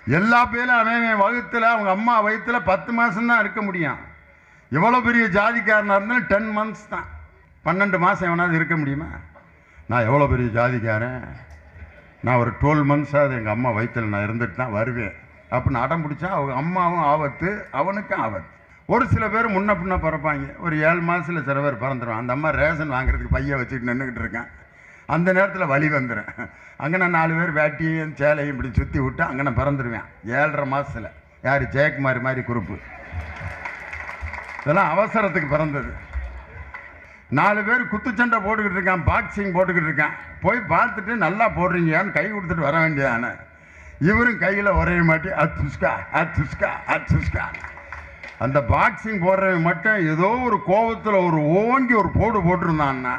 எல்லா பேரும் அவன் அவன் வகுத்துல அவங்க அம்மா வயித்துல பத்து மாசம் தான் இருக்க முடியும் எவ்வளோ பெரிய ஜாதிக்காரனாக இருந்தாலும் டென் மந்த்ஸ் தான் பன்னெண்டு மாதம் எவனாவது இருக்க முடியுமா நான் எவ்வளோ பெரிய ஜாதிக்காரன் நான் ஒரு டுவெல் மந்த்ஸாவது எங்கள் அம்மா வயித்துல நான் இருந்துட்டு தான் வருவேன் அப்படின்னு அடம் பிடிச்சா அவங்க அம்மாவும் ஆபத்து அவனுக்கும் ஆபத்து ஒரு சில பேர் முன்ன பின்ன பிறப்பாங்க ஒரு ஏழு மாதத்தில் சில பேர் பிறந்துடும் அந்த அம்மா ரேஷன் வாங்குறதுக்கு பைய வச்சுட்டு நின்றுக்கிட்டு இருக்கேன் அந்த நேரத்தில் வலி வந்துடும் அங்கே நான் நாலு பேர் வேட்டியும் சேலையும் இப்படி சுற்றி விட்டு அங்கே நான் பிறந்துருவேன் ஏழரை மாதத்தில் யார் ஜெயக்குமார் மாதிரி குரூப்பு இதெல்லாம் அவசரத்துக்கு பிறந்தது நாலு பேர் குத்துச்சண்டை போட்டுக்கிட்டு இருக்கான் பாக்ஸிங் போட்டுக்கிட்டு இருக்கான் போய் பார்த்துட்டு நல்லா போடுறீங்கன்னு கை கொடுத்துட்டு வர வேண்டியதானே இவரும் கையில் ஒரே மாட்டி அத்துஸ்கா அத்துஸ்கா அத்துஸ்கா அந்த பாக்ஸிங் போடுறவன் மட்டும் ஏதோ ஒரு கோபத்தில் ஒரு ஓங்கி ஒரு போடு போட்டிருந்தான்னா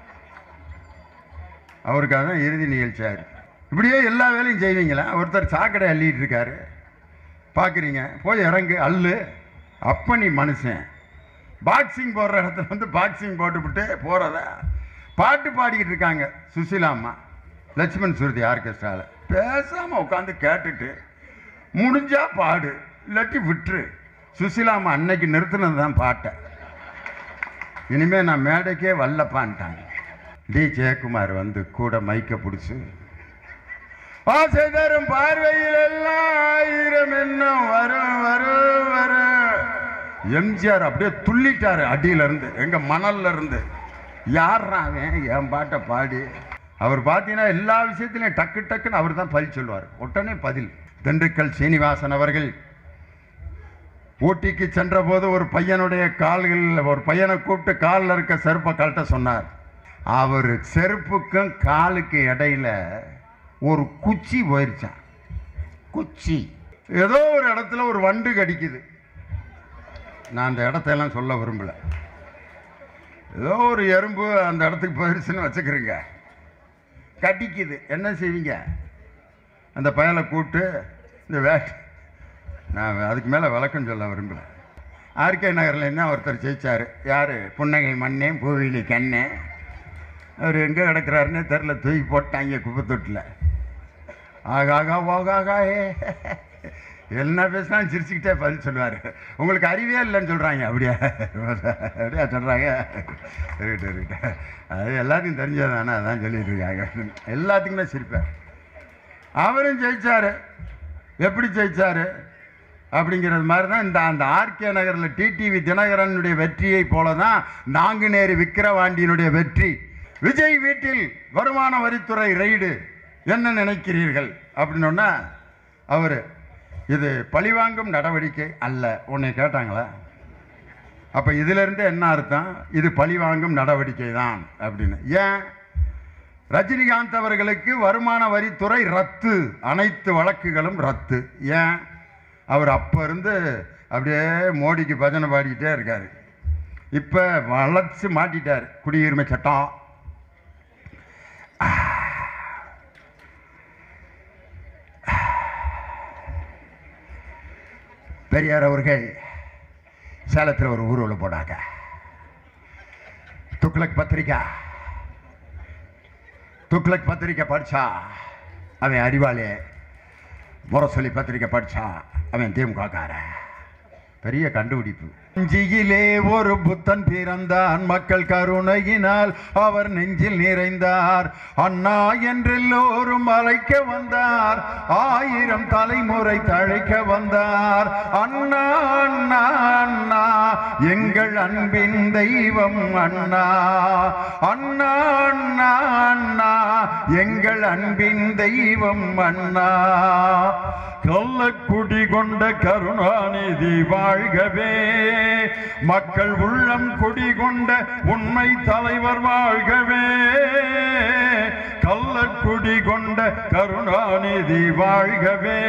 அவருக்காக தான் இறுதி நிகழ்ச்சியார் இப்படியே எல்லா வேலையும் செய்வீங்களா ஒருத்தர் சாக்கடை அள்ளிட்டு இருக்காரு பார்க்குறீங்க போய் இறங்கு அள்ளு அப்ப நீ மனுஷன் பாக்ஸிங் போடுற இடத்துல வந்து பாக்ஸிங் போட்டுவிட்டு போகிறத பாட்டு பாடிக்கிட்டு இருக்காங்க சுசீலா அம்மா லட்சுமண் சுருதி ஆர்கெஸ்ட்ராவில் பேசாமல் உட்காந்து கேட்டுட்டு முடிஞ்சா பாடு இல்லாட்டி விட்டுரு சுசீலா அம்மா அன்னைக்கு நிறுத்தினது தான் பாட்டை இனிமே நான் மேடைக்கே வல்லப்பான்ட்டாங்க டி ஜெயக்குமார் வந்து கூட மைக்க பிடிச்சு ஆசை தரும் பார்வையில் எல்லாம் ஆயிரம் எண்ணம் வரும் வரும் வரும் எம்ஜிஆர் அப்படியே துள்ளிட்டாரு அடியில இருந்து எங்க மணல்ல இருந்து யார்ரா அவன் என் பாட்டை பாடி அவர் பார்த்தீங்கன்னா எல்லா விஷயத்திலையும் டக்கு டக்குன்னு அவர் தான் பதில் சொல்லுவார் உடனே பதில் திண்டுக்கல் சீனிவாசன் அவர்கள் ஊட்டிக்கு சென்ற போது ஒரு பையனுடைய கால்களில் ஒரு பையனை கூப்பிட்டு காலில் இருக்க செருப்பை கழட்ட சொன்னார் அவர் செருப்புக்கும் காலுக்கு இடையில ஒரு குச்சி போயிருச்சான் குச்சி ஏதோ ஒரு இடத்துல ஒரு வண்டு கடிக்குது நான் அந்த இடத்தையெல்லாம் சொல்ல விரும்பல ஏதோ ஒரு எறும்பு அந்த இடத்துக்கு போயிருச்சுன்னு வச்சுக்கிறீங்க கடிக்குது என்ன செய்வீங்க அந்த பயலை கூப்பிட்டு இந்த வே நான் அதுக்கு மேலே விளக்கம் சொல்ல விரும்பல ஆர்கே நகரில் என்ன ஒருத்தர் ஜெயிச்சார் யார் புன்னகை மண்ணே பூவிலி கண்ணே அவர் எங்கே கிடக்கிறாருன்னே தெரில தூக்கி போட்டாங்க குப்பை தொட்டில் ஆகாகா ஓகாகா ஏ என்ன பேசினாலும் சிரிச்சுக்கிட்டே பதில் சொல்லுவார் உங்களுக்கு அறிவே இல்லைன்னு சொல்கிறாங்க அப்படியா அப்படியா சொல்கிறாங்க இருக்கட்டும் இருக்கட்டும் அது எல்லாத்தையும் தெரிஞ்சது தானே அதான் சொல்லிட்டு இருக்காங்க எல்லாத்துக்குமே சிரிப்பார் அவரும் ஜெயிச்சார் எப்படி ஜெயிச்சார் அப்படிங்கிறது மாதிரி தான் இந்த அந்த ஆர்கே நகரில் டிடிவி தினகரனுடைய வெற்றியை போல தான் நாங்குநேரி விக்கிரவாண்டியினுடைய வெற்றி விஜய் வீட்டில் வருமான வரித்துறை ரெய்டு என்ன நினைக்கிறீர்கள் அப்படின்னோன்னா அவர் இது பழிவாங்கும் நடவடிக்கை அல்ல உன்னை கேட்டாங்களா அப்போ இதிலிருந்து என்ன அர்த்தம் இது பழிவாங்கும் நடவடிக்கை தான் அப்படின்னு ஏன் ரஜினிகாந்த் அவர்களுக்கு வருமான வரித்துறை ரத்து அனைத்து வழக்குகளும் ரத்து ஏன் அவர் அப்போ இருந்து அப்படியே மோடிக்கு பஜனை பாடிக்கிட்டே இருக்காரு இப்போ வளர்ச்சி மாட்டிட்டார் குடியுரிமை சட்டம் பெரியார் அவர்கள் சேலத்தில் ஒரு ஊர்வலம் போனாங்க துக்ளக் பத்திரிக்கை துக்ளக் பத்திரிக்கை படிச்சா அவன் அறிவாளி முரசொலி பத்திரிக்கை படிச்சா அவன் திமுகக்காரன் பெரிய கண்டுபிடிப்பு நெஞ்சியிலே ஒரு புத்தன் பிறந்தான் மக்கள் கருணையினால் அவர் நெஞ்சில் நிறைந்தார் அண்ணா என்றெல்லோரும் அழைக்க வந்தார் ஆயிரம் தலைமுறை தழைக்க வந்தார் அண்ணா அண்ணா அண்ணா எங்கள் அன்பின் தெய்வம் அண்ணா அண்ணா அண்ணா அண்ணா எங்கள் அன்பின் தெய்வம் அண்ணா கள்ளக்குடி கொண்ட கருணாநிதி வாழ்கவே மக்கள் உள்ளம் குடி கொண்ட உண்மை தலைவர் வாழ்கவே கள்ளக்குடி கொண்ட கருணாநிதி வாழ்கவே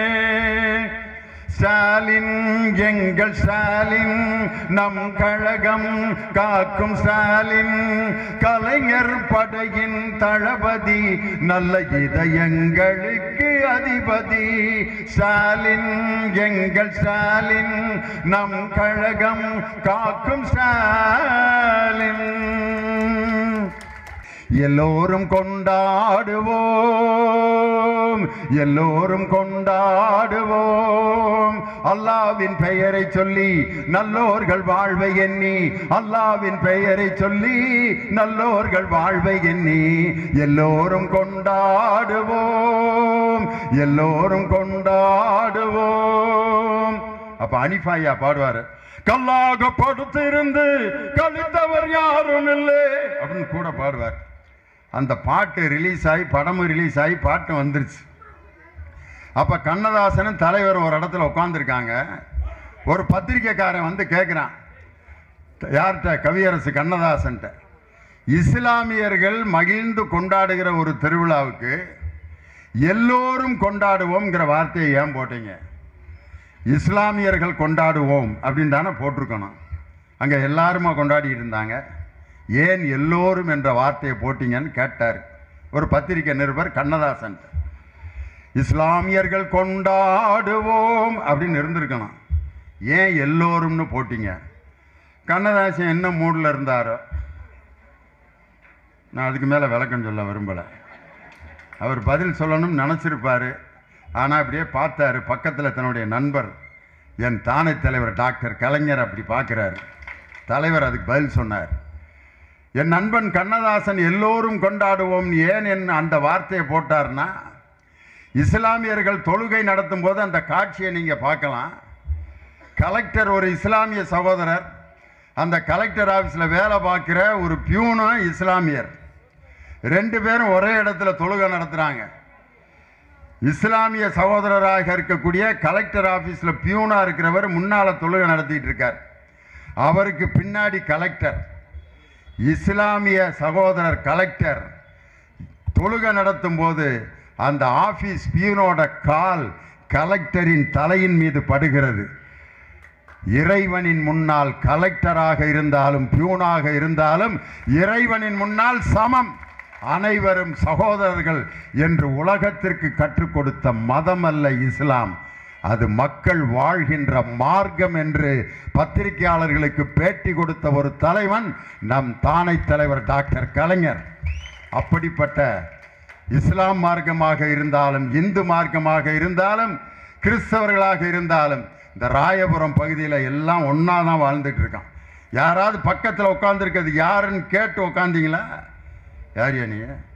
ஸ்டாலின் எங்கள் ஸ்டாலின் நம் கழகம் காக்கும் ஸ்டாலின் கலைஞர் படையின் தளபதி நல்ல இதயங்களுக்கு அதிபதி ஸ்டாலின் எங்கள் ஸ்டாலின் நம் கழகம் காக்கும் ஸ்டாலின் எல்லோரும் கொண்டாடுவோம் எல்லோரும் கொண்டாடுவோம் அல்லாவின் பெயரை சொல்லி நல்லோர்கள் வாழ்வை எண்ணி அல்லாவின் பெயரை சொல்லி நல்லோர்கள் வாழ்வை எண்ணி எல்லோரும் கொண்டாடுவோம் எல்லோரும் கொண்டாடுவோம் அப்ப அனிஃபாயா பாடுவாரு கல்லாக படுத்திருந்து கழித்தவர் யாரும் இல்லை அப்படின்னு கூட பாடுவார் அந்த பாட்டு ரிலீஸ் ஆகி படமும் ரிலீஸ் ஆகி பாட்டு வந்துருச்சு அப்ப கண்ணதாசனும் தலைவர் ஒரு இடத்துல உட்காந்துருக்காங்க ஒரு பத்திரிக்கைக்காரன் வந்து கேட்குறான் யார்கிட்ட கவியரசு கண்ணதாசன்ட்ட இஸ்லாமியர்கள் மகிழ்ந்து கொண்டாடுகிற ஒரு திருவிழாவுக்கு எல்லோரும் கொண்டாடுவோம்ங்கிற வார்த்தையை ஏன் போட்டீங்க இஸ்லாமியர்கள் கொண்டாடுவோம் அப்படின்னு தானே போட்டிருக்கணும் அங்கே எல்லாருமா கொண்டாடிட்டு இருந்தாங்க ஏன் எல்லோரும் என்ற வார்த்தையை போட்டீங்கன்னு கேட்டார் ஒரு பத்திரிகை நிருபர் கண்ணதாசன் இஸ்லாமியர்கள் கொண்டாடுவோம் அப்படின்னு இருந்திருக்கணும் ஏன் எல்லோரும்னு போட்டீங்க கண்ணதாசன் என்ன மூடில் இருந்தாரோ நான் அதுக்கு மேலே விளக்கம் சொல்ல விரும்பலை அவர் பதில் சொல்லணும்னு நினச்சிருப்பாரு ஆனால் அப்படியே பார்த்தாரு பக்கத்தில் தன்னுடைய நண்பர் என் தானை தலைவர் டாக்டர் கலைஞர் அப்படி பார்க்குறாரு தலைவர் அதுக்கு பதில் சொன்னார் என் நண்பன் கண்ணதாசன் எல்லோரும் கொண்டாடுவோம் ஏன் என் அந்த வார்த்தையை போட்டார்னா இஸ்லாமியர்கள் தொழுகை நடத்தும் போது அந்த காட்சியை நீங்கள் பார்க்கலாம் கலெக்டர் ஒரு இஸ்லாமிய சகோதரர் அந்த கலெக்டர் ஆஃபீஸில் வேலை பார்க்குற ஒரு பியூனும் இஸ்லாமியர் ரெண்டு பேரும் ஒரே இடத்துல தொழுகை நடத்துகிறாங்க இஸ்லாமிய சகோதரராக இருக்கக்கூடிய கலெக்டர் ஆஃபீஸில் பியூனாக இருக்கிறவர் முன்னால் தொழுகை நடத்திட்டு இருக்கார் அவருக்கு பின்னாடி கலெக்டர் இஸ்லாமிய சகோதரர் கலெக்டர் தொழுகை நடத்தும் போது அந்த ஆபீஸ் பியூனோட கால் கலெக்டரின் தலையின் மீது படுகிறது இறைவனின் முன்னால் கலெக்டராக இருந்தாலும் பியூனாக இருந்தாலும் இறைவனின் முன்னால் சமம் அனைவரும் சகோதரர்கள் என்று உலகத்திற்கு கற்றுக் கொடுத்த மதம் அல்ல இஸ்லாம் அது மக்கள் வாழ்கின்ற மார்க்கம் என்று பத்திரிகையாளர்களுக்கு பேட்டி கொடுத்த ஒரு தலைவன் நம் தானை தலைவர் டாக்டர் கலைஞர் அப்படிப்பட்ட இஸ்லாம் மார்க்கமாக இருந்தாலும் இந்து மார்க்கமாக இருந்தாலும் கிறிஸ்தவர்களாக இருந்தாலும் இந்த ராயபுரம் பகுதியில் எல்லாம் ஒன்றா தான் வாழ்ந்துட்டு இருக்கான் யாராவது பக்கத்தில் உட்காந்துருக்கிறது யாருன்னு கேட்டு உட்காந்தீங்களா யார் நீ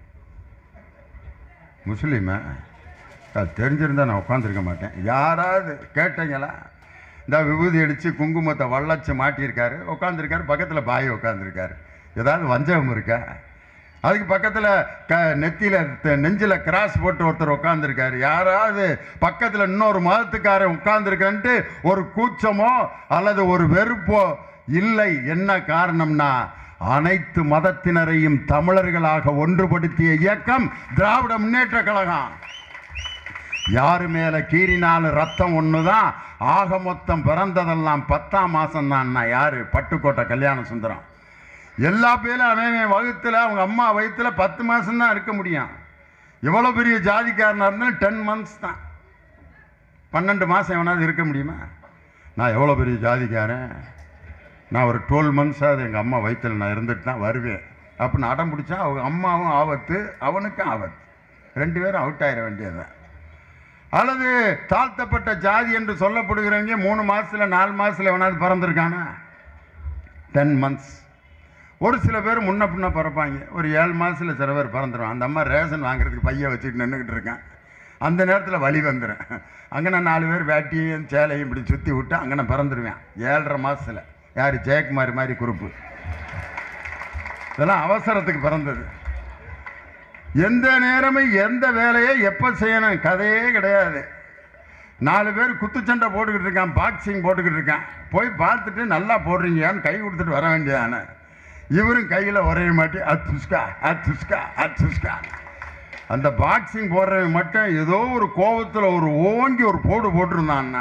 முஸ்லீமா அது தெரிஞ்சிருந்தா நான் உட்காந்துருக்க மாட்டேன் யாராவது கேட்டீங்களா இந்த விபூதி அடித்து குங்குமத்தை வள்ளச்சு மாட்டியிருக்காரு உட்காந்துருக்காரு பக்கத்தில் பாய் உட்காந்துருக்காரு ஏதாவது வஞ்சகம் இருக்கா அதுக்கு பக்கத்தில் க நெத்தியில் நெஞ்சில் கிராஸ் போட்டு ஒருத்தர் உட்காந்துருக்காரு யாராவது பக்கத்தில் இன்னொரு மதத்துக்காரன் உட்காந்துருக்கன்ட்டு ஒரு கூச்சமோ அல்லது ஒரு வெறுப்போ இல்லை என்ன காரணம்னா அனைத்து மதத்தினரையும் தமிழர்களாக ஒன்றுபடுத்திய இயக்கம் திராவிட முன்னேற்ற கழகம் யாரு மேல கீறினாலும் ரத்தம் ஒண்ணுதான் ஆக மொத்தம் பிறந்ததெல்லாம் பத்தாம் மாசம் தான் யாரு பட்டுக்கோட்டை கல்யாண சுந்தரம் எல்லா பேரும் அவன் அவன் வகுத்துல அவங்க அம்மா வயித்துல பத்து மாசம் தான் இருக்க முடியும் எவ்வளவு பெரிய ஜாதிக்காரனா இருந்தாலும் டென் மந்த்ஸ் தான் பன்னெண்டு மாசம் எவனாவது இருக்க முடியுமா நான் எவ்வளோ பெரிய ஜாதிக்காரன் நான் ஒரு டுவெல் மந்த்ஸாவது எங்கள் அம்மா வயிற்றில் நான் இருந்துட்டு தான் வருவேன் அப்படின்னு அடம் பிடிச்சா அவங்க அம்மாவும் ஆபத்து அவனுக்கும் ஆபத்து ரெண்டு பேரும் அவுட் ஆயிட வேண்டியதுதான் அல்லது தாழ்த்தப்பட்ட ஜாதி என்று சொல்லப்படுகிறவங்க மூணு மாசத்துல நாலு மாசத்துல எவனாவது பிறந்திருக்கானா டென் மந்த்ஸ் ஒரு சில பேர் முன்ன பின்ன பிறப்பாங்க ஒரு ஏழு மாசத்துல சில பேர் பிறந்துடும் அந்த அம்மா ரேஷன் வாங்குறதுக்கு பைய வச்சுட்டு நின்றுக்கிட்டு இருக்கேன் அந்த நேரத்தில் வலி வந்துடும் அங்கே நாலு பேர் வேட்டியும் சேலையும் இப்படி சுற்றி விட்டு அங்கே நான் பிறந்துருவேன் ஏழரை மாசத்துல யார் ஜெயக்குமார் மாதிரி குரூப்பு இதெல்லாம் அவசரத்துக்கு பிறந்தது எந்த நேரமும் எந்த வேலையை எப்போ செய்யணும் கதையே கிடையாது நாலு பேர் குத்துச்சண்டை போட்டுக்கிட்டு இருக்கான் பாக்ஸிங் போட்டுக்கிட்டு இருக்கான் போய் பார்த்துட்டு நல்லா போடுறீங்கயான்னு கை கொடுத்துட்டு வர வேண்டியதானே இவரும் கையில் ஒரே மாட்டி அத்துஸ்கா அத்துஸ்கா அத்துஸ்கா அந்த பாக்ஸிங் போடுறவன் மட்டும் ஏதோ ஒரு கோபத்தில் ஒரு ஓங்கி ஒரு போடு போட்டிருந்தான்னா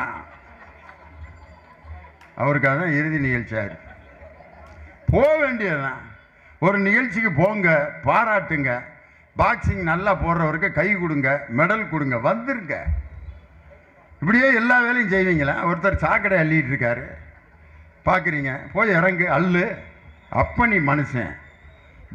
அவருக்காக தான் இறுதி நிகழ்ச்சியாரு போக வேண்டியதுதான் ஒரு நிகழ்ச்சிக்கு போங்க பாராட்டுங்க பாக்ஸிங் நல்லா போடுறவருக்கு கை கொடுங்க மெடல் கொடுங்க வந்துருங்க இப்படியே எல்லா வேலையும் செய்வீங்களா ஒருத்தர் சாக்கடை அள்ளிட்டு இருக்காரு பார்க்குறீங்க போய் இறங்கு அல்லு அப்ப நீ மனுஷன்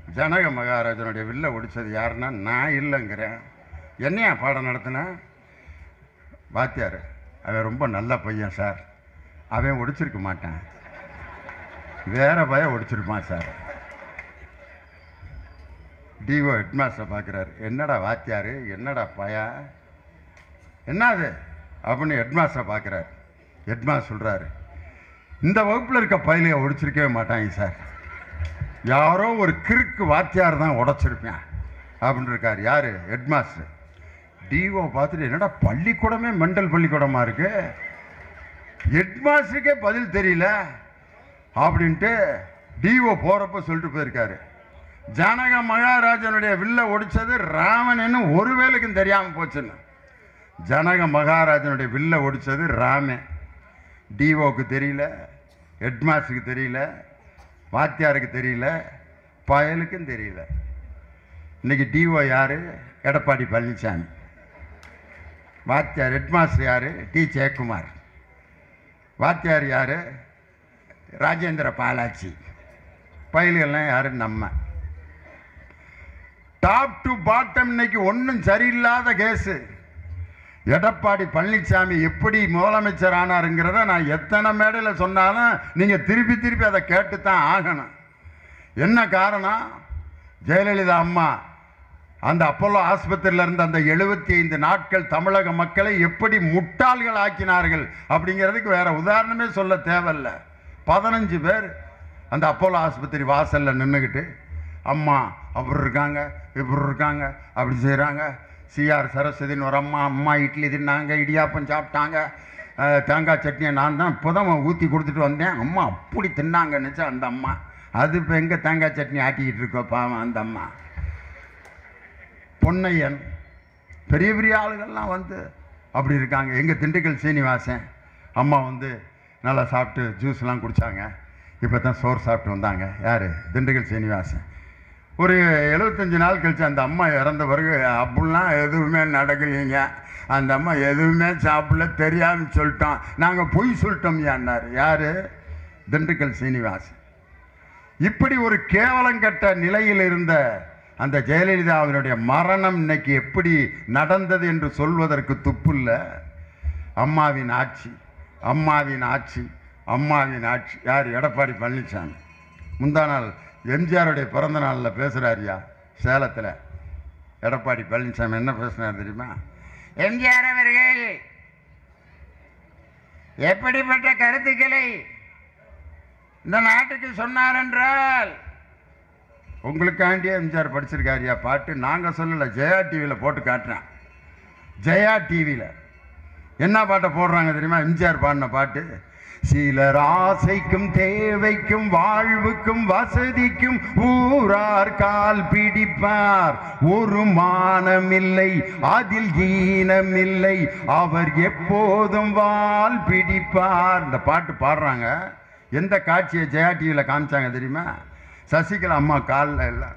ஜனக மகாராஜனுடைய வில்ல ஒடிச்சது யாருன்னா நான் இல்லைங்கிறேன் என்னையா பாடம் நடத்தினேன் வாத்தியார் அவன் ரொம்ப நல்ல பையன் சார் அவன் ஒடிச்சிருக்க மாட்டான் வேற பையன் ஒடிச்சிருப்பான் சார் டிஓ ஹெட்மாஸ்டர் பார்க்குறாரு என்னடா வாத்தியார் என்னடா பையா என்னது அப்படின்னு ஹெட்மாஸ்டர் பார்க்குறாரு ஹெட்மாஸ்டர் சொல்கிறாரு இந்த வகுப்பில் இருக்க பயிலையை ஒடிச்சிருக்கவே மாட்டாங்க சார் யாரோ ஒரு கிறுக்கு வாத்தியார் தான் உடச்சிருப்பேன் அப்படின்னு இருக்கார் யார் ஹெட்மாஸ்டர் டிஓ பார்த்துட்டு என்னடா பள்ளிக்கூடமே மெண்டல் பள்ளிக்கூடமா இருக்கு ஹெட்மாஸ்டருக்கே பதில் தெரியல அப்படின்ட்டு டிஓ போகிறப்ப சொல்லிட்டு போயிருக்காரு ஜனக மகாராஜனுடைய வில்ல ஒடிச்சது ராமன் ஒரு வேலுக்கும் தெரியாமல் போச்சுன்னு ஜனக மகாராஜனுடைய வில்ல ஒடிச்சது ராமன் டிஓக்கு தெரியல ஹெட்மாஸ்டருக்கு தெரியல வாத்தியாருக்கு தெரியல பயலுக்கும் தெரியல இன்னைக்கு டிஓ யாரு எடப்பாடி பழனிசாமி வாத்தியார் ஹெட்மாஸ்டர் யாரு டி ஜெயக்குமார் வாத்தியார் யாரு ராஜேந்திர பாலாஜி பயல்கள்லாம் யாரு நம்ம டாப் டு பாட்டம் இன்னைக்கு ஒன்றும் சரியில்லாத கேஸு எடப்பாடி பழனிசாமி எப்படி முதலமைச்சர் ஆனாருங்கிறத நான் எத்தனை மேடையில் சொன்னாலும் நீங்கள் திருப்பி திருப்பி அதை கேட்டு தான் ஆகணும் என்ன காரணம் ஜெயலலிதா அம்மா அந்த அப்போலோ ஆஸ்பத்திரியில் இருந்த அந்த எழுபத்தி ஐந்து நாட்கள் தமிழக மக்களை எப்படி முட்டாள்கள் ஆக்கினார்கள் அப்படிங்கிறதுக்கு வேற உதாரணமே சொல்ல தேவையில்ல பதினஞ்சு பேர் அந்த அப்போலோ ஆஸ்பத்திரி வாசலில் நின்றுக்கிட்டு அம்மா அப்படி இருக்காங்க இப்படி இருக்காங்க அப்படி செய்கிறாங்க சிஆர் சரஸ்வதின்னு ஒரு அம்மா அம்மா இட்லி தின்னாங்க இடியாப்பம் சாப்பிட்டாங்க அஹ், தேங்காய் சட்னியை நான் தான் இப்போ தான் ஊற்றி கொடுத்துட்டு வந்தேன் அம்மா அப்படி தின்னாங்கன்னுச்சு அந்த அம்மா அது இப்போ எங்கே தேங்காய் சட்னி ஆட்டிக்கிட்டு இருக்கோ பாவம் அந்த அம்மா பொன்னையன் பெரிய பெரிய ஆளுகள்லாம் வந்து அப்படி இருக்காங்க எங்கள் திண்டுக்கல் சீனிவாசன் அம்மா வந்து நல்லா சாப்பிட்டு ஜூஸ்லாம் குடித்தாங்க இப்போ தான் சோறு சாப்பிட்டு வந்தாங்க யார் திண்டுக்கல் சீனிவாசன் ஒரு எழுபத்தஞ்சு நாள் கழிச்சு அந்த அம்மா இறந்த பிறகு அப்படிலாம் எதுவுமே நடக்கலைங்க அந்த அம்மா எதுவுமே சாப்பிடல தெரியாதுன்னு சொல்லிட்டோம் நாங்கள் பொய் சொல்லிட்டோம் யான்னார் யார் திண்டுக்கல் சீனிவாசன் இப்படி ஒரு கேவலங்கட்ட நிலையில் இருந்த அந்த ஜெயலலிதாவினுடைய மரணம் இன்னைக்கு எப்படி நடந்தது என்று சொல்வதற்கு துப்புல்ல அம்மாவின் ஆட்சி அம்மாவின் ஆட்சி அம்மாவின் ஆட்சி யார் எடப்பாடி பழனிசாமி முந்தா நாள் எம்ஜிஆருடைய பிறந்த நாளில் பேசுகிறாரியா சேலத்தில் எடப்பாடி பழனிசாமி என்ன பேசினார் தெரியுமா எம்ஜிஆர் அவர்கள் எப்படிப்பட்ட கருத்துக்களை இந்த நாட்டுக்கு சொன்னார் என்றால் உங்களுக்காண்டியே எம்ஜிஆர் படிச்சிருக்காரியா பாட்டு நாங்கள் சொல்லலை ஜெயா டிவியில் போட்டு காட்டுறேன் ஜெயா டிவியில் என்ன பாட்டை போடுறாங்க தெரியுமா எம்ஜிஆர் பாடின பாட்டு சிலர் ஆசைக்கும் தேவைக்கும் வாழ்வுக்கும் வசதிக்கும் ஊரார் கால் பிடிப்பார் ஒரு மானமில்லை அதில் ஈனமில்லை அவர் எப்போதும் வால் பிடிப்பார் இந்த பாட்டு பாடுறாங்க எந்த காட்சியை ஜெயா டிவியில் காமிச்சாங்க தெரியுமா சசிகலா அம்மா காலில் எல்லாம்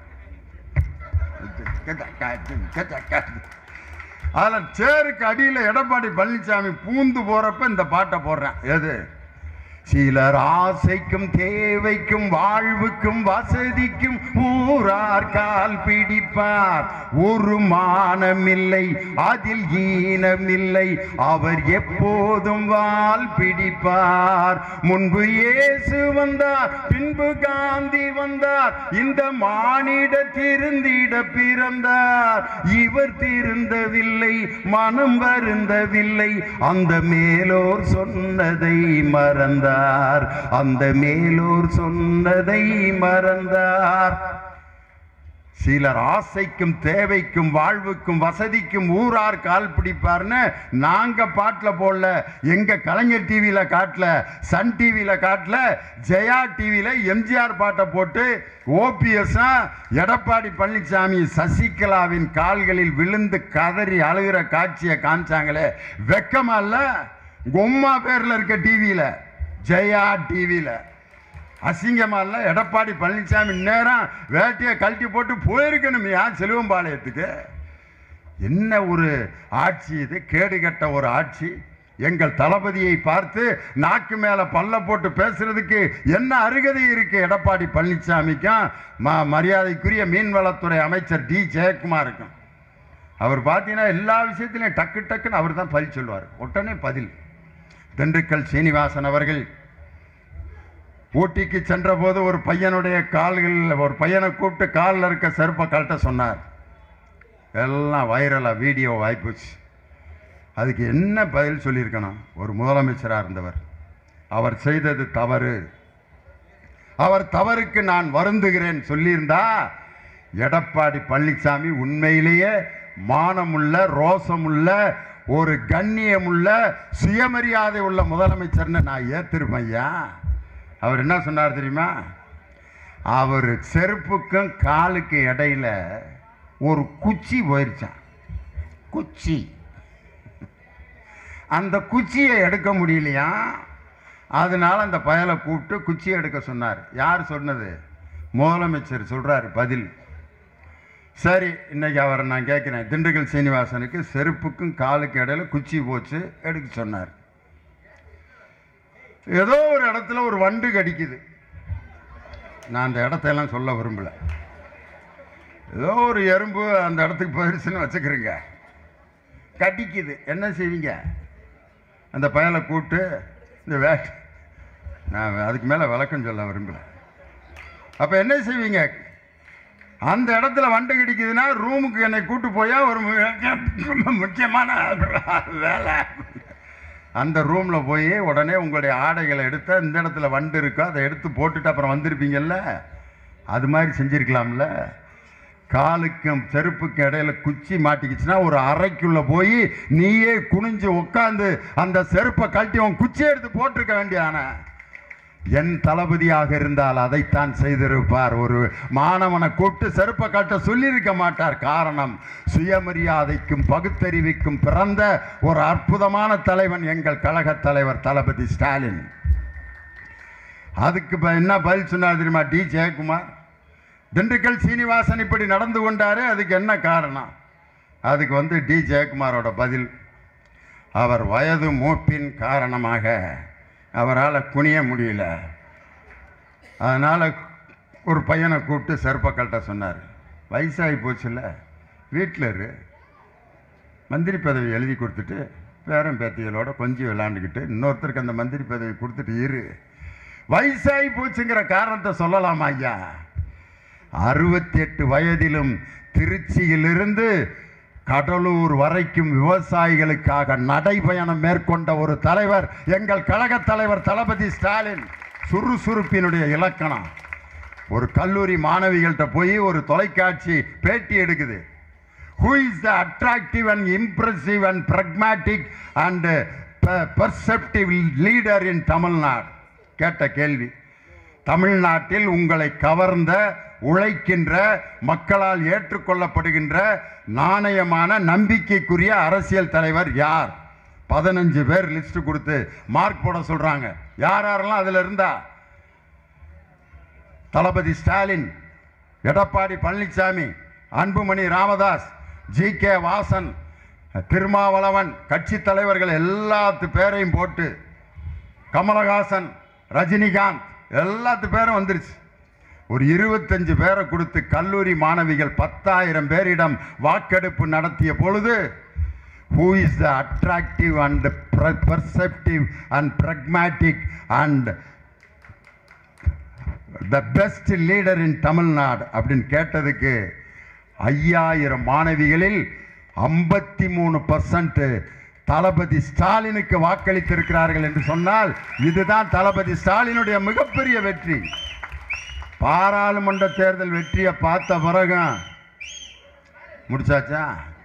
அதில் சேருக்கு அடியில் எடப்பாடி பழனிசாமி பூந்து போகிறப்ப இந்த பாட்டை போடுறேன் எது சிலர் ஆசைக்கும் தேவைக்கும் வாழ்வுக்கும் வசதிக்கும் ஊரார் கால் பிடிப்பார் ஒரு மானமில்லை அதில் ஈனமில்லை அவர் எப்போதும் வால் பிடிப்பார் முன்பு இயேசு வந்தார் பின்பு காந்தி வந்தார் இந்த மானிட திருந்திட பிறந்தார் இவர் திருந்தவில்லை மனம் வருந்தவில்லை அந்த மேலோர் சொன்னதை மறந்தார் அந்த மேலோர் சொன்னதை மறந்தார் சிலர் ஆசைக்கும் தேவைக்கும் வாழ்வுக்கும் வசதிக்கும் ஊரார் கால் பிடிப்பார்னு நாங்க பாட்டுல போடல எங்க கலைஞர் டிவியில காட்டல சன் டிவியில காட்டல ஜெயா டிவியில எம்ஜிஆர் பாட்டை போட்டு ஓபிஎஸ் எடப்பாடி பழனிசாமி சசிகலாவின் கால்களில் விழுந்து கதறி அழுகிற காட்சியை காமிச்சாங்களே வெக்கமா இல்ல உம்மா பேர்ல இருக்க டிவியில ஜெயா டிவியில அசிங்கமா இல்ல எடப்பாடி பழனிசாமி நேரம் வேட்டையை கழட்டி போட்டு போயிருக்கணும் ஏன் செல்வம்பாளையத்துக்கு என்ன ஒரு ஆட்சி இது கேடு கெட்ட ஒரு ஆட்சி எங்கள் தளபதியை பார்த்து நாக்கு மேல பல்ல போட்டு பேசுறதுக்கு என்ன அருகதை இருக்கு எடப்பாடி பழனிசாமிக்கும் ம- மரியாதைக்குரிய மீன்வளத்துறை அமைச்சர் டி ஜெயக்குமாருக்கும் அவர் பார்த்தீங்கன்னா எல்லா விஷயத்திலையும் டக்கு டக்குன்னு அவர் தான் பதில் சொல்லுவார் உடனே பதில் திண்டுக்கல் சீனிவாசன் அவர்கள் ஊட்டிக்கு சென்றபோது ஒரு பையனுடைய கால்களில் ஒரு பையனை கூப்பிட்டு காலில் இருக்க செருப்பை கழட்ட சொன்னார் எல்லாம் வைரலாக வீடியோ வாய்ப்புச்சு அதுக்கு என்ன பதில் சொல்லியிருக்கணும் ஒரு முதலமைச்சராக இருந்தவர் அவர் செய்தது தவறு அவர் தவறுக்கு நான் வருந்துகிறேன் சொல்லியிருந்தா எடப்பாடி பழனிசாமி உண்மையிலேயே மானமுள்ள ரோசமுள்ள ஒரு கண்ணியமுள்ள சுயமரியாதை உள்ள முதலமைச்சர்னு நான் ஏத்திருப்பேன் ஐயா அவர் என்ன சொன்னார் தெரியுமா அவர் செருப்புக்கும் காலுக்கு இடையில ஒரு குச்சி போயிருச்சான் குச்சி அந்த குச்சியை எடுக்க முடியலையா அதனால அந்த பயலை கூப்பிட்டு குச்சி எடுக்க சொன்னார் யார் சொன்னது முதலமைச்சர் சொல்றாரு பதில் சரி இன்னைக்கு அவரை நான் கேட்கிறேன் திண்டுக்கல் சீனிவாசனுக்கு செருப்புக்கும் காலுக்கு இடையில குச்சி போச்சு எடுக்க சொன்னார் ஏதோ ஒரு இடத்துல ஒரு வண்டு கடிக்குது நான் அந்த இடத்தையெல்லாம் சொல்ல விரும்பல ஏதோ ஒரு எறும்பு அந்த இடத்துக்கு போயிருச்சுன்னு வச்சுக்கிறேங்க கடிக்குது என்ன செய்வீங்க அந்த பயலை கூப்பிட்டு இந்த வே நான் அதுக்கு மேலே விளக்கம் சொல்ல விரும்பல அப்போ என்ன செய்வீங்க அந்த இடத்துல வண்டு கடிக்குதுன்னா ரூமுக்கு என்னை கூட்டு போயா ஒரு மு- முக்கியமான வேலை அந்த ரூமில் போய் உடனே உங்களுடைய ஆடைகளை எடுத்து இந்த இடத்துல வண்டு இருக்கோ அதை எடுத்து போட்டுட்டு அப்புறம் வந்திருப்பீங்கல்ல அது மாதிரி செஞ்சிருக்கலாம்ல காலுக்கும் செருப்புக்கும் இடையில குச்சி மாட்டிக்கிச்சுன்னா ஒரு அறைக்குள்ள போய் நீயே குனிஞ்சு உட்காந்து அந்த செருப்பை கழட்டி உன் குச்சியை எடுத்து போட்டிருக்க வேண்டியதானே என் தளபதியாக இருந்தால் அதைத்தான் செய்திருப்பார் ஒரு மாணவனை கூப்பிட்டு செருப்பை கட்ட சொல்லியிருக்க மாட்டார் காரணம் சுயமரியாதைக்கும் பகுத்தறிவுக்கும் பிறந்த ஒரு அற்புதமான தலைவன் எங்கள் கழகத் தலைவர் தளபதி ஸ்டாலின் அதுக்கு இப்ப என்ன பதில் சொன்னார் தெரியுமா டி ஜெயக்குமார் திண்டுக்கல் சீனிவாசன் இப்படி நடந்து கொண்டாரு அதுக்கு என்ன காரணம் அதுக்கு வந்து டி ஜெயக்குமாரோட பதில் அவர் வயது மூப்பின் காரணமாக அவரால் குனிய முடியல அதனால் ஒரு பையனை கூப்பிட்டு செருப்பை கழட்ட சொன்னார் வயசாகி போச்சுல்ல வீட்டில் இரு மந்திரி பதவி எழுதி கொடுத்துட்டு பேரன் பேத்திகளோட கொஞ்சம் விளையாண்டுக்கிட்டு இன்னொருத்தருக்கு அந்த மந்திரி பதவி கொடுத்துட்டு இரு வயசாகி போச்சுங்கிற காரணத்தை சொல்லலாமா ஐயா அறுபத்தி எட்டு வயதிலும் திருச்சியிலிருந்து கடலூர் வரைக்கும் விவசாயிகளுக்காக நடைபயணம் மேற்கொண்ட ஒரு தலைவர் எங்கள் கழக தலைவர் தளபதி ஸ்டாலின் சுறுசுறுப்பினுடைய இலக்கணம் ஒரு கல்லூரி மாணவிகள்கிட்ட போய் ஒரு தொலைக்காட்சி பேட்டி எடுக்குது who is the attractive and impressive and pragmatic and uh, per- perceptive leader in Tamil Nadu கேட்ட கேள்வி தமிழ்நாட்டில் உங்களை கவர்ந்த உழைக்கின்ற மக்களால் ஏற்றுக்கொள்ளப்படுகின்ற நாணயமான நம்பிக்கைக்குரிய அரசியல் தலைவர் யார் பதினஞ்சு பேர் லிஸ்ட் கொடுத்து மார்க் போட சொல்றாங்க யார் யாரெல்லாம் அதுல இருந்தா தளபதி ஸ்டாலின் எடப்பாடி பழனிசாமி அன்புமணி ராமதாஸ் ஜி கே வாசன் திருமாவளவன் கட்சி தலைவர்கள் எல்லாத்து பேரையும் போட்டு கமலஹாசன் ரஜினிகாந்த் எல்லாத்து பேரும் வந்துருச்சு ஒரு இருபத்தஞ்சு பேரை கொடுத்து கல்லூரி மாணவிகள் பத்தாயிரம் பேரிடம் வாக்கெடுப்பு நடத்திய பொழுது who is the attractive and perceptive and pragmatic and the best leader in Tamil Nadu அப்படின்னு கேட்டதுக்கு ஐயாயிரம் மாணவிகளில் ஐம்பத்தி மூணு பர்சன்ட் தளபதி ஸ்டாலினுக்கு வாக்களித்திருக்கிறார்கள் என்று சொன்னால் இதுதான் தளபதி ஸ்டாலினுடைய மிகப்பெரிய வெற்றி பாராளுமன்ற தேர்தல் வெற்றியை பார்த்த பிறகு முடிச்சாச்சா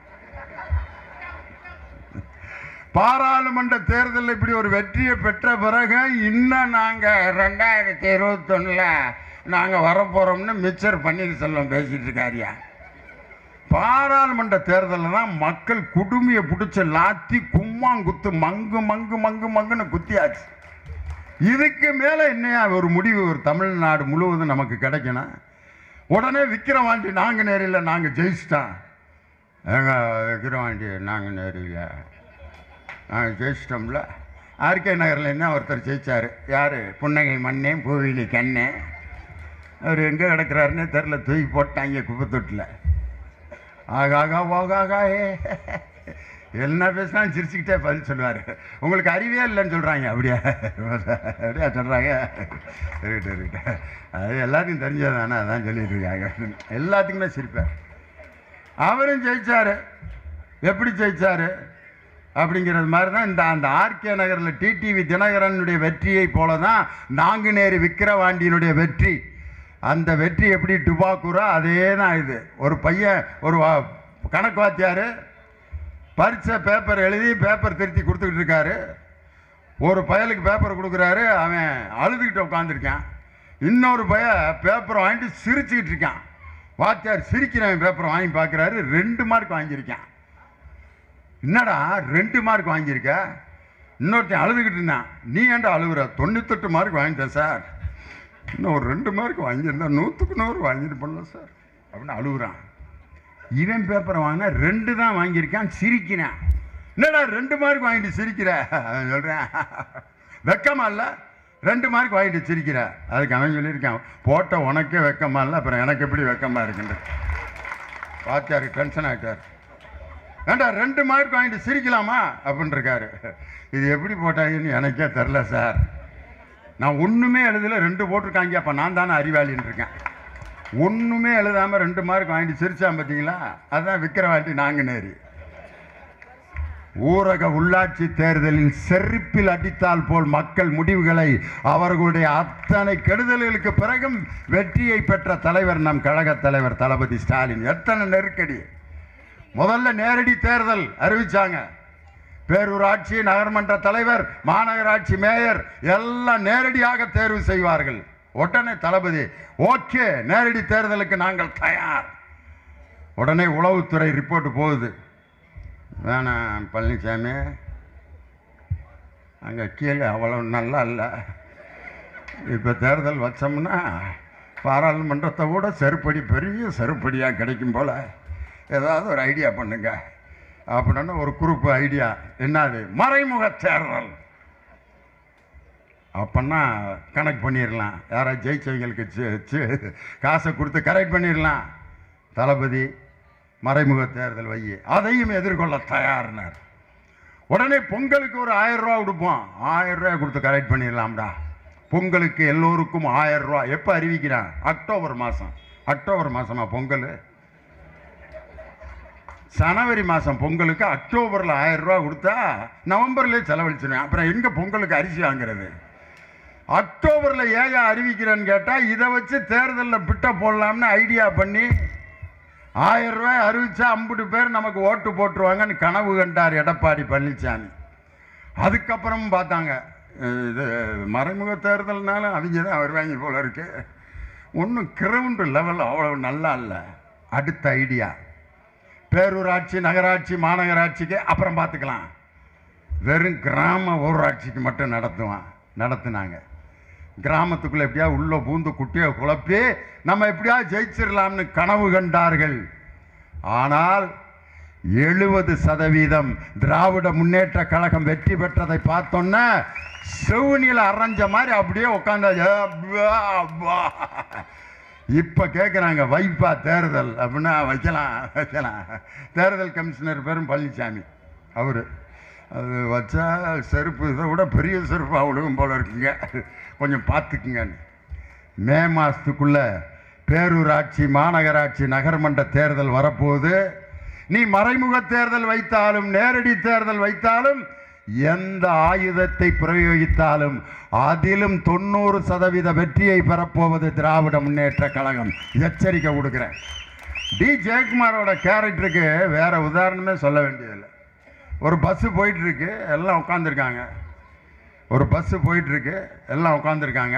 பாராளுமன்ற தேர்தலில் இப்படி ஒரு வெற்றியை பெற்ற பிறகு இன்னும் நாங்கள் ரெண்டாயிரத்தி இருபத்தொன்னில் நாங்கள் வரப்போகிறோம்னு மிச்சர் பன்னீர்செல்வம் பேசிட்டு இருக்காரியா பாராளுமன்ற தேர்தலில் தான் மக்கள் குடுமியை பிடிச்சி லாத்தி கும்மாங்குத்து மங்கு மங்கு மங்கு மங்குன்னு குத்தியாச்சு இதுக்கு மேலே என்னையா ஒரு முடிவு ஒரு தமிழ்நாடு முழுவதும் நமக்கு கிடைக்கணும் உடனே விக்கிரவாண்டி நாங்கள் நேரில் நாங்கள் ஜெயிச்சிட்டோம் எங்க விக்கிரவாண்டி நாங்கள் நேரில் நாங்கள் ஜெயிச்சிட்டோம்ல ஆர்கே நகர்லேருந்து தான் ஒருத்தர் ஜெயிச்சார் யார் புன்னகை மண்ணே பூவிலி கண்ணே அவர் எங்கே கிடக்குறாருன்னே தெரில தூக்கி போட்டாங்க குப்பை தொட்டில் ஆகாகா ஓகாகா ஏ என்ன பேசினாலும் சிரிச்சுக்கிட்டே பதில் சொல்லுவார் உங்களுக்கு அறிவே இல்லைன்னு சொல்கிறாங்க அப்படியா அப்படியா சொல்கிறாங்க இருக்கட்டும் இருக்கட்டும் அது எல்லாத்தையும் தெரிஞ்சது தானே அதான் சொல்லிட்டு இருக்காங்க எல்லாத்துக்குமே சிரிப்பார் அவரும் ஜெயிச்சாரு எப்படி ஜெயிச்சாரு அப்படிங்கிறது மாதிரி தான் இந்த அந்த ஆர்கே நகரில் டிடிவி தினகரனுடைய வெற்றியை போல தான் நாங்குநேரி விக்கிரவாண்டியினுடைய வெற்றி அந்த வெற்றி எப்படி டுபாக்கூரோ அதே தான் இது ஒரு பையன் ஒரு வா- கணக்கு வாத்தியார் பரீட்சை பேப்பர் எழுதி பேப்பர் திருத்தி கொடுத்துக்கிட்டு இருக்காரு ஒரு பயலுக்கு பேப்பர் கொடுக்குறாரு அவன் அழுதுகிட்டு உட்காந்துருக்கான் இன்னொரு பைய பேப்பரை வாங்கிட்டு சிரிச்சுக்கிட்டு இருக்கான் வாத்தியார் சிரிக்கிறவன் பேப்பரை வாங்கி பார்க்குறாரு ரெண்டு மார்க் வாங்கியிருக்கான் என்னடா ரெண்டு மார்க் வாங்கியிருக்க இன்னொருத்தன் அழுதுகிட்டு இருந்தான் நீ ஏன்டா அழுகுற தொண்ணூத்தெட்டு மார்க் வாங்கிட்டேன் சார் இன்னும் ஒரு ரெண்டு மார்க் வாங்கியிருந்தா நூற்றுக்கு நூறு வாங்கியிருப்பேன்ல சார் அப்படின்னு அழுகுறான் இவன் பேப்பரை வாங்கினா ரெண்டு தான் வாங்கியிருக்கான் சிரிக்கிறான் என்னடா ரெண்டு மார்க் வாங்கிட்டு சிரிக்கிற அவன் சொல்கிறேன் வெக்கமா இல்லை ரெண்டு மார்க் வாங்கிட்டு சிரிக்கிற அதுக்கு அவன் சொல்லியிருக்கான் போட்ட உனக்கே வெக்கமா இல்லை அப்புறம் எனக்கு எப்படி வெக்கமா இருக்குன்ற வாத்தியார் டென்ஷன் ஆகிட்டார் ஏண்டா ரெண்டு மார்க் வாங்கிட்டு சிரிக்கலாமா அப்படின்னு இருக்காரு இது எப்படி போட்டாங்கன்னு எனக்கே தெரில சார் நான் ஒன்றுமே எழுதல ரெண்டு போட்டிருக்காங்க அப்போ நான் தானே அறிவாளின்னு இருக்கேன் ஒன்றுமே எழுதாமல் ரெண்டு மார்க் வாங்கிட்டு சிரிச்சான் பார்த்தீங்களா அதான் விக்கிரவாண்டி நாங்குநேரி ஊரக உள்ளாட்சி தேர்தலில் செருப்பில் அடித்தால் போல் மக்கள் முடிவுகளை அவர்களுடைய அத்தனை கெடுதல்களுக்கு பிறகும் வெற்றியை பெற்ற தலைவர் நம் கழக தலைவர் தளபதி ஸ்டாலின் எத்தனை நெருக்கடி முதல்ல நேரடி தேர்தல் அறிவிச்சாங்க பேரூராட்சி நகர்மன்ற தலைவர் மாநகராட்சி மேயர் எல்லாம் நேரடியாக தேர்வு செய்வார்கள் உடனே தளபதி ஓகே நேரடி தேர்தலுக்கு நாங்கள் தயார் உடனே உளவுத்துறை ரிப்போர்ட் போகுது வேணாம் பழனிசாமி அங்கே கீழே அவ்வளோ நல்லா இல்லை இப்போ தேர்தல் வச்சோம்னா பாராளுமன்றத்தை விட செருப்படி பெரிய செருப்படியாக கிடைக்கும் போல் ஏதாவது ஒரு ஐடியா பண்ணுங்க அப்படின்னு ஒரு குரூப் ஐடியா என்னது மறைமுக தேர்தல் அப்பன்னா கணக்கு பண்ணிடலாம் யாராவது ஜெயிச்சவங்களுக்கு சி- சி- காசை கொடுத்து கரெக்ட் பண்ணிடலாம் தளபதி மறைமுக தேர்தல் வை அதையும் எதிர்கொள்ள தயார்னார் உடனே பொங்கலுக்கு ஒரு ஆயிரம் ரூபா கொடுப்போம் ஆயிரம் ரூபாய் கொடுத்து கரெக்ட் பண்ணிடலாம்டா பொங்கலுக்கு எல்லோருக்கும் ஆயிரம் ரூபா எப்போ அறிவிக்கிறான் அக்டோபர் மாதம் அக்டோபர் மாதமா பொங்கல் ஜனவரி மாதம் பொங்கலுக்கு அக்டோபரில் ஆயிரம் ரூபா கொடுத்தா நவம்பர்லேயே செலவழிச்சிருவேன் அப்புறம் எங்கே பொங்கலுக்கு அரிசி வாங்குறது அக்டோபரில் ஏன் அறிவிக்கிறேன்னு கேட்டால் இதை வச்சு தேர்தலில் பிட்ட போடலாம்னு ஐடியா பண்ணி ஆயிரம் ரூபாய் அறிவிச்சா ஐம்பது பேர் நமக்கு ஓட்டு போட்டுருவாங்கன்னு கனவு கண்டார் எடப்பாடி பழனிசாமி அதுக்கப்புறம் பார்த்தாங்க அஹ் இது மறைமுக தேர்தல்னாலும் அவங்க தான் வருவாங்க போல இருக்கு ஒன்றும் கிரவுண்டு லெவல் அவ்வளவு நல்லா இல்லை அடுத்த ஐடியா பேரூராட்சி நகராட்சி மாநகராட்சிக்கு அப்புறம் பார்த்துக்கலாம் வெறும் கிராம ஊராட்சிக்கு மட்டும் நடத்துவான் நடத்துனாங்க கிராமத்துக்குள்ள எப்படியா உள்ள பூந்து குட்டியை குழப்பி நம்ம எப்படியா ஜெயிச்சிடலாம்னு கனவு கண்டார்கள் ஆனால் எழுபது சதவீதம் திராவிட முன்னேற்ற கழகம் வெற்றி பெற்றதை பார்த்தோன்னா செவுனியில் அரைஞ்ச மாதிரி அப்படியே உட்காந்தாச்சு அப்பா, அப்பா. இப்ப கேட்குறாங்க வைப்பா தேர்தல் அப்படின்னா வைக்கலாம் வைக்கலாம் தேர்தல் கமிஷனர் பேரும் பழனிசாமி அவர் அது வச்சா செருப்பு இதை விட பெரிய செருப்பாக விழுகும் போல இருக்குங்க கொஞ்சம் பார்த்துக்குங்கன்னு மே மாதத்துக்குள்ள பேரூராட்சி மாநகராட்சி நகர்மன்ற தேர்தல் வரப்போகுது நீ மறைமுக தேர்தல் வைத்தாலும் நேரடி தேர்தல் வைத்தாலும் எந்த ஆயுதத்தை பிரயோகித்தாலும் அதிலும் தொண்ணூறு சதவீத வெற்றியை பெறப்போவது திராவிட முன்னேற்ற கழகம் எச்சரிக்கை கொடுக்குறேன் டி ஜெயக்குமாரோட கேரக்டருக்கு வேற உதாரணமே சொல்ல வேண்டியதில்லை ஒரு பஸ்ஸு போயிட்டு இருக்கு எல்லாம் உட்காந்துருக்காங்க ஒரு பஸ்ஸு போயிட்டு இருக்கு எல்லாம் உட்காந்துருக்காங்க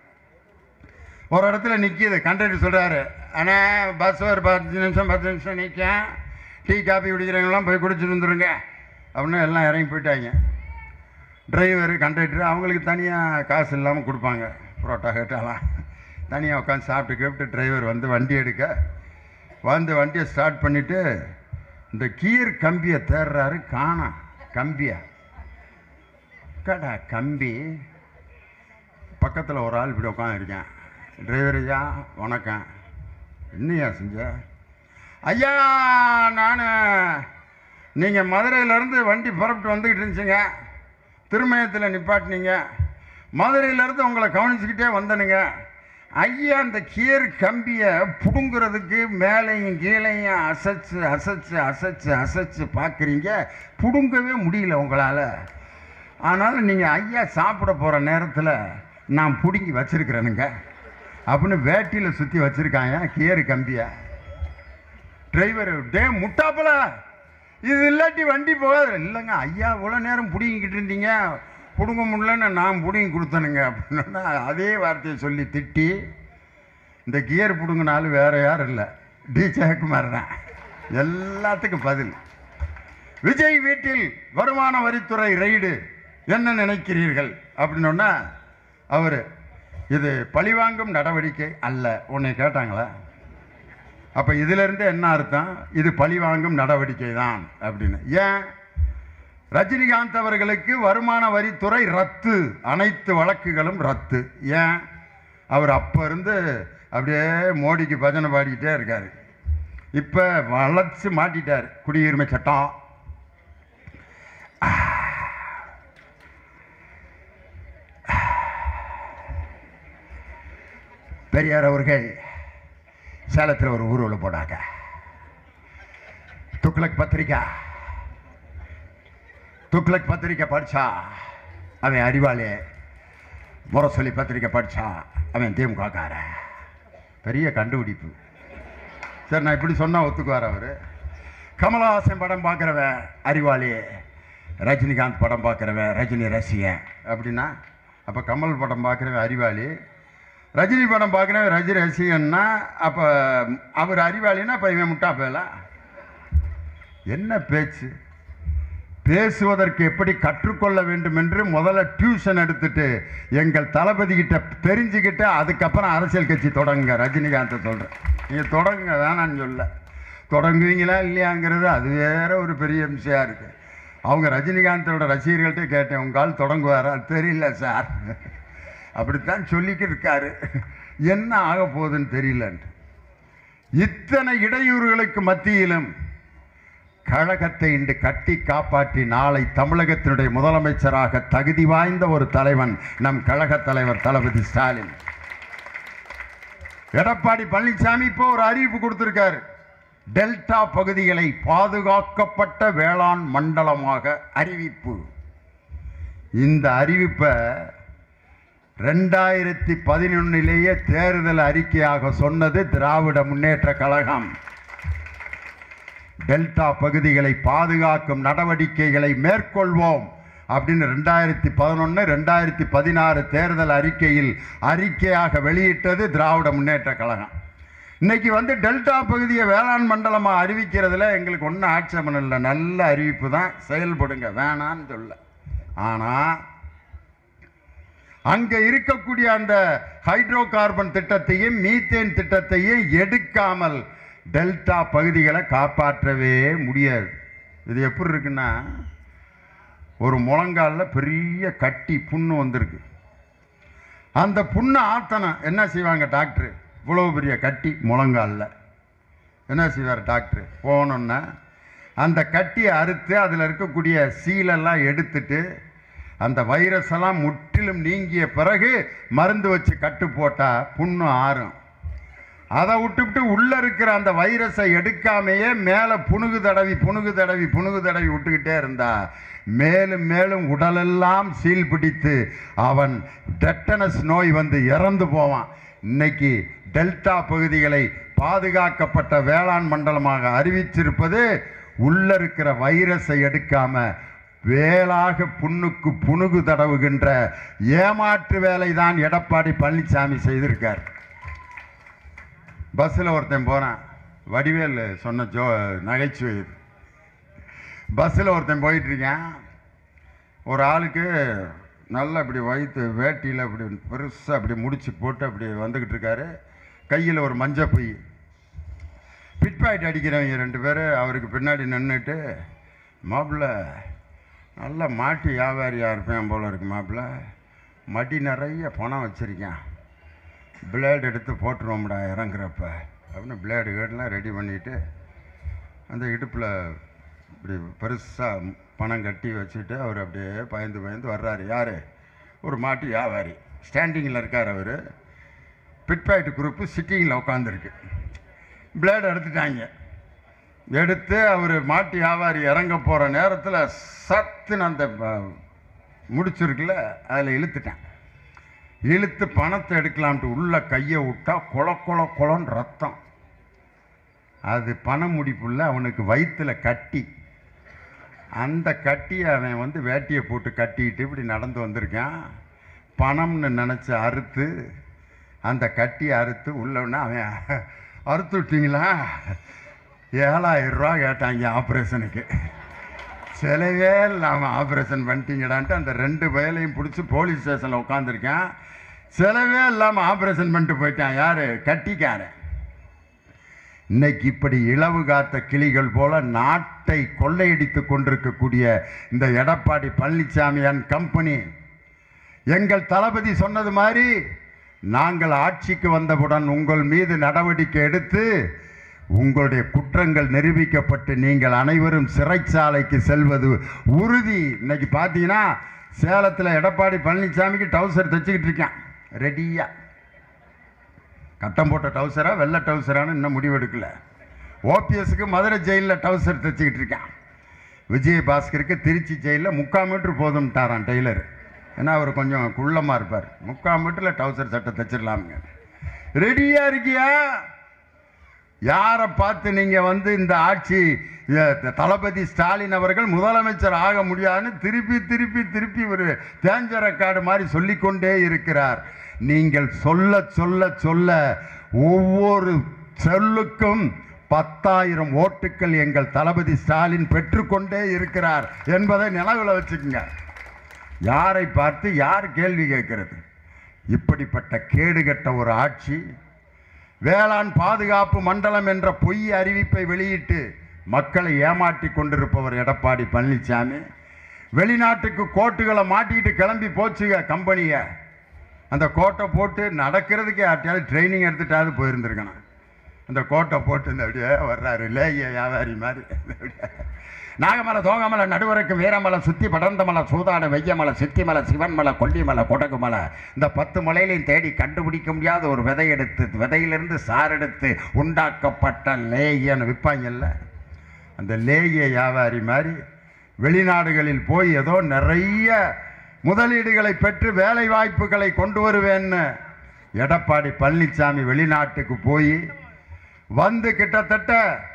ஒரு இடத்துல நிற்கிது கண்டக்டர் சொல்கிறாரு ஆனால் பஸ் ஒரு பத்து நிமிஷம் பத்து நிமிஷம் நிற்கேன் டீ காபி குடிக்கிறவங்களாம் போய் குடிச்சிட்டு வந்துருங்க அப்படின்னு எல்லாம் இறங்கி போயிட்டாங்க டிரைவர் கண்டக்டர் அவங்களுக்கு தனியாக காசு இல்லாமல் கொடுப்பாங்க புரோட்டா கேட்டாலாம் தனியாக உட்காந்து சாப்பிட்டு கேப்பிட்டு டிரைவர் வந்து வண்டி எடுக்க வந்து வண்டியை ஸ்டார்ட் பண்ணிவிட்டு இந்த கீர் கம்பியை தேடுறாரு காணாம் கம்பியை எக்கடா கம்பி பக்கத்தில் ஒரு ஆள் இப்படி உட்காந்துருக்கேன் டிரைவர் ஐயா வணக்கம் என்னையா செஞ்ச ஐயா நான் நீங்கள் மதுரையிலேருந்து வண்டி புறப்பட்டு வந்துக்கிட்டு இருந்துச்சுங்க திருமயத்தில் நிப்பாட்டினீங்க மதுரையிலேருந்து உங்களை கவனிச்சுக்கிட்டே வந்தனுங்க ஐயா அந்த கியர் கம்பியை பிடுங்குறதுக்கு மேலேயும் கீழையும் அசைச்சு அசைச்சு அசைச்சு அசைச்சு பார்க்குறீங்க பிடுங்கவே முடியல உங்களால் ஆனாலும் நீங்கள் ஐயா சாப்பிட போகிற நேரத்தில் நான் பிடுங்கி வச்சிருக்கிறேனுங்க அப்படின்னு வேட்டியில் சுற்றி வச்சுருக்காங்க கியர் கம்பியை டிரைவர் டே முட்டாப்பல இது இல்லாட்டி வண்டி போகாது இல்லைங்க ஐயா இவ்வளோ நேரம் பிடிங்கிக்கிட்டு இருந்தீங்க பிடுங்க முடியலன்னு நான் பிடுங்கி கொடுத்தனுங்க அப்படின்னா அதே வார்த்தையை சொல்லி திட்டி இந்த கியர் பிடுங்கினாலும் வேற யாரும் இல்லை டி ஜெயக்குமார் தான் எல்லாத்துக்கும் பதில் விஜய் வீட்டில் வருமான வரித்துறை ரெய்டு என்ன நினைக்கிறீர்கள் அப்படின்னோன்னா அவர் இது பழிவாங்கும் நடவடிக்கை அல்ல உன்னை கேட்டாங்களா அப்போ இதிலிருந்து என்ன அர்த்தம் இது பழிவாங்கும் நடவடிக்கை தான் அப்படின்னு ஏன் ரஜினிகாந்த் அவர்களுக்கு வருமான வரித்துறை ரத்து அனைத்து வழக்குகளும் ரத்து ஏன் அவர் அப்போ இருந்து அப்படியே மோடிக்கு பஜனை பாடிக்கிட்டே இருக்காரு இப்போ வளைச்சு மாட்டிட்டார் குடியுரிமை சட்டம் பெரியார் அவர்கள் சேலத்தில் ஒரு ஊர்வலம் போனாங்க துக்ளக் பத்திரிக்கா துக்ளக் பத்திரிக்கை படிச்சா அவன் அறிவாளி முரசொலி பத்திரிக்கை படிச்சா அவன் திமுகக்காரன் பெரிய கண்டுபிடிப்பு சரி நான் இப்படி சொன்னால் ஒத்துக்குவார் அவர் கமலஹாசன் படம் பார்க்குறவன் அறிவாளி ரஜினிகாந்த் படம் பார்க்குறவன் ரஜினி ரசிகன் அப்படின்னா அப்போ கமல் படம் பார்க்குறவன் அறிவாளி ரஜினி படம் பார்க்குறவன் ரஜினி ரசிகன்னா அப்போ அவர் அறிவாளின்னா அப்போ இவன் முட்டா போயல என்ன பேச்சு பேசுவதற்கு எப்படி கற்றுக்கொள்ள வேண்டும் என்று முதல்ல டியூஷன் எடுத்துட்டு எங்கள் தளபதி கிட்ட தெரிஞ்சுக்கிட்டு அதுக்கப்புறம் அரசியல் கட்சி தொடங்குங்க ரஜினிகாந்தை சொல்கிறேன் நீங்கள் தொடங்குங்க வேணான்னு சொல்ல தொடங்குவீங்களா இல்லையாங்கிறது அது வேற ஒரு பெரிய விஷயம் இருக்குது அவங்க ரஜினிகாந்தோட ரசிகர்கள்ட்ட கேட்டேன் உங்கால் தொடங்குவாரா தெரியல சார் அப்படித்தான் சொல்லிக்கிட்டு இருக்காரு என்ன ஆக போகுதுன்னு தெரியலன்ட்டு இத்தனை இடையூறுகளுக்கு மத்தியிலும் கழகத்தை இன்று கட்டி காப்பாற்றி நாளை தமிழகத்தினுடைய முதலமைச்சராக தகுதி வாய்ந்த ஒரு தலைவன் நம் கழக தலைவர் தளபதி ஸ்டாலின் எடப்பாடி பழனிசாமி இப்போ ஒரு அறிவிப்பு கொடுத்திருக்காரு டெல்டா பகுதிகளை பாதுகாக்கப்பட்ட வேளாண் மண்டலமாக அறிவிப்பு இந்த அறிவிப்பை ரெண்டாயிரத்தி பதினொன்னிலேயே தேர்தல் அறிக்கையாக சொன்னது திராவிட முன்னேற்ற கழகம் டெல்டா பகுதிகளை பாதுகாக்கும் நடவடிக்கைகளை மேற்கொள்வோம் அப்படின்னு ரெண்டாயிரத்தி பதினொன்று ரெண்டாயிரத்தி பதினாறு தேர்தல் அறிக்கையில் அறிக்கையாக வெளியிட்டது திராவிட முன்னேற்ற கழகம் இன்னைக்கு வந்து டெல்டா பகுதியை வேளாண் மண்டலமாக அறிவிக்கிறதுல எங்களுக்கு ஒன்றும் ஆட்சேபம் இல்லை நல்ல அறிவிப்பு தான் செயல்படுங்க வேணான்னு சொல்ல ஆனால் அங்க இருக்கக்கூடிய அந்த ஹைட்ரோ கார்பன் திட்டத்தையும் மீத்தேன் திட்டத்தையும் எடுக்காமல் டெல்டா பகுதிகளை காப்பாற்றவே முடியாது இது எப்படி இருக்குன்னா ஒரு முழங்காலில் பெரிய கட்டி புண்ணு வந்திருக்கு அந்த புண்ணை ஆத்தணும் என்ன செய்வாங்க டாக்டர் இவ்வளோ பெரிய கட்டி முழங்காலில் என்ன செய்வார் டாக்டர் போனோன்னா அந்த கட்டியை அறுத்து அதில் இருக்கக்கூடிய சீலெல்லாம் எடுத்துட்டு அந்த வைரஸ் எல்லாம் முற்றிலும் நீங்கிய பிறகு மருந்து வச்சு கட்டு போட்டால் புண்ணு ஆறும் அதை விட்டுவிட்டு உள்ளே இருக்கிற அந்த வைரஸை எடுக்காமையே மேலே புணுகு தடவி புணுகு தடவி புணுகு தடவி விட்டுக்கிட்டே இருந்தா மேலும் மேலும் உடலெல்லாம் சீல் பிடித்து அவன் டெட்டனஸ் நோய் வந்து இறந்து போவான் இன்னைக்கு டெல்டா பகுதிகளை பாதுகாக்கப்பட்ட வேளாண் மண்டலமாக அறிவிச்சிருப்பது உள்ள இருக்கிற வைரஸை எடுக்காம வேலாக புண்ணுக்கு புணுகு தடவுகின்ற ஏமாற்று வேலை தான் எடப்பாடி பழனிசாமி செய்திருக்கார் பஸ்ஸில் ஒருத்தன் போகிறான் வடிவேல் சொன்ன ஜோ நகைச்சுவை இது பஸ்ஸில் ஒருத்தன் போயிட்டு இருக்கான் ஒரு ஆளுக்கு நல்லா இப்படி வயிற்று வேட்டியில் அப்படி பெருசாக அப்படி முடிச்சு போட்டு அப்படி வந்துக்கிட்டு இருக்காரு கையில் ஒரு மஞ்சள் பை பிட் பாயிண்ட் அடிக்கிறவங்க ரெண்டு பேர் அவருக்கு பின்னாடி நின்றுட்டு மாப்பிள்ள நல்ல மாட்டு வியாபாரியாக இருப்பேன் போல இருக்கு மாப்பிள்ள மடி நிறைய பணம் வச்சுருக்கேன் பிளேடு எடுத்து போட்டுருவோம்டா இறங்குறப்ப அப்படின்னு பிளேடு கேடெலாம் ரெடி பண்ணிவிட்டு அந்த இடுப்பில் இப்படி பெருசாக பணம் கட்டி வச்சுட்டு அவர் அப்படியே பயந்து பயந்து வர்றாரு யார் ஒரு மாட்டு வியாபாரி ஸ்டாண்டிங்கில் இருக்கார் அவர் பிட்பாய்ட் குரூப்பு சிட்டிங்கில் உட்காந்துருக்கு பிளேடு எடுத்துட்டாங்க எடுத்து அவர் மாட்டு வியாபாரி இறங்க போகிற நேரத்தில் சத்துன்னு அந்த ப- முடிச்சிருக்குல்ல அதில் இழுத்துட்டேன் இழுத்து பணத்தை எடுக்கலாம்ட்டு உள்ள கையை விட்டா கொல கொல கொலன்னு ரத்தம் அது பண முடிப்புள்ள அவனுக்கு வயிற்றுல கட்டி அந்த கட்டியை அவன் வந்து வேட்டியை போட்டு கட்டிக்கிட்டு இப்படி நடந்து வந்திருக்கான் பணம்னு நினச்சி அறுத்து அந்த கட்டியை அறுத்து உள்ளவன அவன் அறுத்து விட்டீங்களா ஏழாயிரம் ரூபா கேட்டாங்க ஆப்ரேஷனுக்கு செலவே இல்லாமல் ஆப்ரேஷன் பண்ணிட்டீங்கடான்ட்டு அந்த ரெண்டு வயலையும் பிடிச்சி போலீஸ் ஸ்டேஷனில் உட்காந்துருக்கேன் செலவே இல்லாமல் ஆப்ரேஷன் பண்ணிட்டு போயிட்டான் யார் கட்டிக்காரன் இன்னைக்கு இப்படி இளவு காத்த கிளிகள் போல நாட்டை கொள்ளையடித்து கொண்டிருக்கக்கூடிய இந்த எடப்பாடி பழனிசாமி அண்ட் கம்பெனி எங்கள் தளபதி சொன்னது மாதிரி நாங்கள் ஆட்சிக்கு வந்தவுடன் உங்கள் மீது நடவடிக்கை எடுத்து உங்களுடைய குற்றங்கள் நிரூபிக்கப்பட்டு நீங்கள் அனைவரும் சிறைச்சாலைக்கு செல்வது உறுதி இன்னைக்கு பார்த்தீங்கன்னா சேலத்தில் எடப்பாடி பழனிசாமிக்கு டவுசர் தைச்சிக்கிட்டு இருக்கேன் ரெடியாக கட்டம் போட்ட டவுசரா வெள்ளை டவுசரான்னு இன்னும் முடிவெடுக்கல ஓபிஎஸ்க்கு மதுரை ஜெயிலில் டவுசர் தைச்சிக்கிட்டு இருக்கான் விஜயபாஸ்கருக்கு திருச்சி ஜெயிலில் முக்கால் மீட்டர் போதும்ட்டாரான் டெய்லர் ஏன்னா அவர் கொஞ்சம் குள்ளமாக இருப்பார் முக்கால் மீட்டரில் டவுசர் சட்டை தைச்சிடலாமுங்க ரெடியாக இருக்கியா யாரை பார்த்து நீங்கள் வந்து இந்த ஆட்சி அஹ், தளபதி ஸ்டாலின் அவர்கள் முதலமைச்சர் ஆக முடியாதுன்னு திருப்பி திருப்பி திருப்பி ஒரு தேஞ்ச ரெக்கார்டு மாதிரி சொல்லிக்கொண்டே இருக்கிறார் நீங்கள் சொல்ல சொல்ல சொல்ல ஒவ்வொரு சொல்லுக்கும் பத்தாயிரம் ஓட்டுக்கள் எங்கள் தளபதி ஸ்டாலின் பெற்றுக்கொண்டே இருக்கிறார் என்பதை நினைவில் வச்சுக்கோங்க யாரை பார்த்து யார் கேள்வி கேட்கிறது இப்படிப்பட்ட கேடுகட்ட ஒரு ஆட்சி வேளாண் பாதுகாப்பு மண்டலம் என்ற பொய் அறிவிப்பை வெளியிட்டு மக்களை ஏமாற்றி கொண்டிருப்பவர் எடப்பாடி பழனிசாமி வெளிநாட்டுக்கு கோட்டுகளை மாட்டிக்கிட்டு கிளம்பி போச்சுங்க கம்பெனியை அந்த கோட்டை போட்டு நடக்கிறதுக்கு யார்ட்டையாவது ட்ரைனிங் எடுத்துட்டாவது போயிருந்திருக்கணும் அந்த கோட்டை போட்டு இந்த அப்படியே வர்றாரு லேய வியாபாரி மாதிரி அப்படியே. நாகமலை தோகமலை நடுவருக்கு வீரமலை சுத்தி படர்ந்தமலை சூதாடு வெய்யமலை சித்திமலை சிவன்மலை கொல்லிமலை கொடகுமலை இந்த பத்து மலையிலையும் தேடி கண்டுபிடிக்க முடியாத ஒரு விதை எடுத்து விதையிலிருந்து சாரெடுத்து உண்டாக்கப்பட்ட லேயன்னு விற்பாங்கல்ல அந்த லேய வியாபாரி மாதிரி வெளிநாடுகளில் போய் ஏதோ நிறைய முதலீடுகளை பெற்று வேலை வாய்ப்புகளை கொண்டு வருவேன்னு எடப்பாடி பழனிசாமி வெளிநாட்டுக்கு போய் வந்து கிட்டத்தட்ட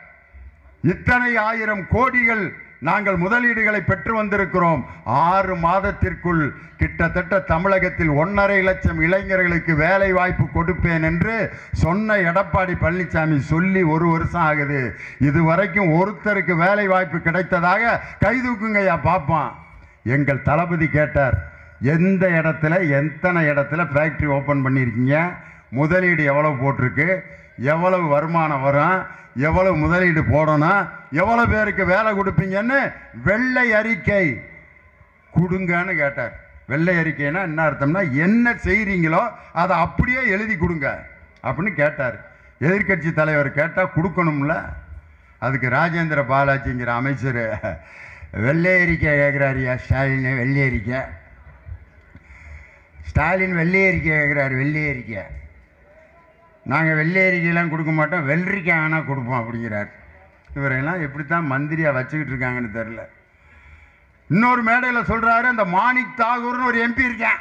இத்தனை ஆயிரம் கோடிகள் நாங்கள் முதலீடுகளை பெற்று வந்திருக்கிறோம் ஆறு மாதத்திற்குள் கிட்டத்தட்ட தமிழகத்தில் ஒன்றரை லட்சம் இளைஞர்களுக்கு வேலை வாய்ப்பு கொடுப்பேன் என்று சொன்ன எடப்பாடி பழனிசாமி சொல்லி ஒரு வருஷம் ஆகுது இதுவரைக்கும் ஒருத்தருக்கு வேலை வாய்ப்பு கிடைத்ததாக கைதூக்குங்கய்யா பார்ப்பான் எங்கள் தளபதி கேட்டார் எந்த இடத்துல எத்தனை இடத்துல ஃபேக்ட்ரி ஓப்பன் பண்ணியிருக்கீங்க முதலீடு எவ்வளவு போட்டிருக்கு எவ்வளவு வருமானம் வரும் எவ்வளவு முதலீடு போடணும் எவ்வளவு பேருக்கு வேலை கொடுப்பீங்கன்னு வெள்ளை அறிக்கை கொடுங்கன்னு கேட்டார் வெள்ளை அறிக்கைன்னா என்ன அர்த்தம்னா என்ன செய்கிறீங்களோ அதை அப்படியே எழுதி கொடுங்க அப்படின்னு கேட்டார் எதிர்க்கட்சி தலைவர் கேட்டால் கொடுக்கணும்ல அதுக்கு ராஜேந்திர பாலாஜிங்கிற அமைச்சர் வெள்ளை அறிக்கை கேட்குறாருயா ஸ்டாலின் வெள்ளை அறிக்கை ஸ்டாலின் வெள்ளை அறிக்கை கேட்குறாரு வெள்ளை அறிக்கை நாங்கள் வெள்ளை அறிக்கையெல்லாம் கொடுக்க மாட்டோம் வெள்ளரிக்காய் ஆனால் கொடுப்போம் அப்படிங்கிறார் இவரையெல்லாம் எப்படி தான் மந்திரியாக வச்சுக்கிட்டு இருக்காங்கன்னு தெரில இன்னொரு மேடையில் சொல்கிறாரு அந்த மாணிக் தாகூர்னு ஒரு எம்பி இருக்கேன்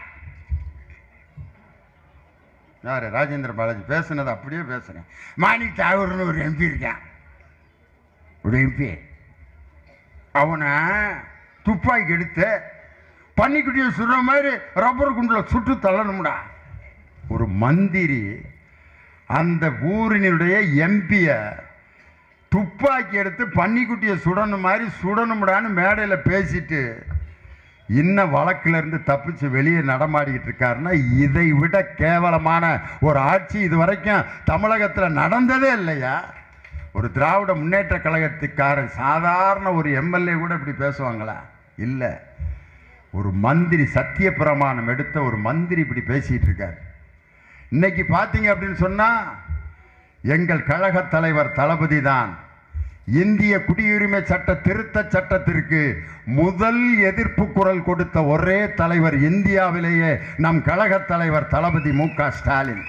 யார் ராஜேந்திர பாலாஜி பேசுனது அப்படியே பேசுகிறேன் மாணிக் தாகூர்னு ஒரு எம்பி இருக்கேன் ஒரு எம்பி அவனை துப்பாக்கி எடுத்து பன்னிக்குட்டியை சுடுற மாதிரி ரப்பர் குண்டில் சுட்டு தள்ளணும்டா ஒரு மந்திரி அந்த ஊரினுடைய எம்பியை துப்பாக்கி எடுத்து பன்னிக்குட்டியை சுடணும் மாதிரி சுடணும்டான்னு மேடையில் பேசிட்டு இன்னும் வழக்குல இருந்து தப்பிச்சு வெளியே நடமாடிக்கிட்டு இருக்காருன்னா இதை விட கேவலமான ஒரு ஆட்சி இது வரைக்கும் தமிழகத்தில் நடந்ததே இல்லையா ஒரு திராவிட முன்னேற்ற கழகத்துக்காரன் சாதாரண ஒரு எம்எல்ஏ கூட இப்படி பேசுவாங்களா இல்லை ஒரு மந்திரி சத்திய பிரமாணம் எடுத்த ஒரு மந்திரி இப்படி பேசிட்டு இருக்கார் இன்னைக்கு பார்த்தீங்க அப்படின்னு சொன்னா எங்கள் கழக தலைவர் தளபதி தான் இந்திய குடியுரிமை சட்ட திருத்த சட்டத்திற்கு முதல் எதிர்ப்பு குரல் கொடுத்த ஒரே தலைவர் இந்தியாவிலேயே நம் கழக தலைவர் தளபதி மு க ஸ்டாலின்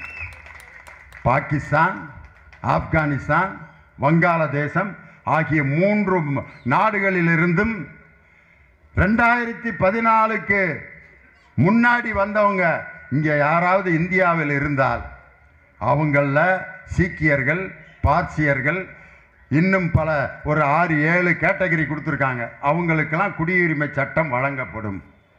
பாகிஸ்தான் ஆப்கானிஸ்தான் வங்காளதேசம் ஆகிய மூன்று நாடுகளிலிருந்தும் ரெண்டாயிரத்தி பதினாலுக்கு முன்னாடி வந்தவங்க இங்கே யாராவது இந்தியாவில் இருந்தால் அவங்களில் சீக்கியர்கள் பார்சியர்கள் இன்னும் பல ஒரு ஆறு ஏழு கேட்டகரி கொடுத்துருக்காங்க அவங்களுக்கெல்லாம் குடியுரிமை சட்டம் வழங்கப்படும்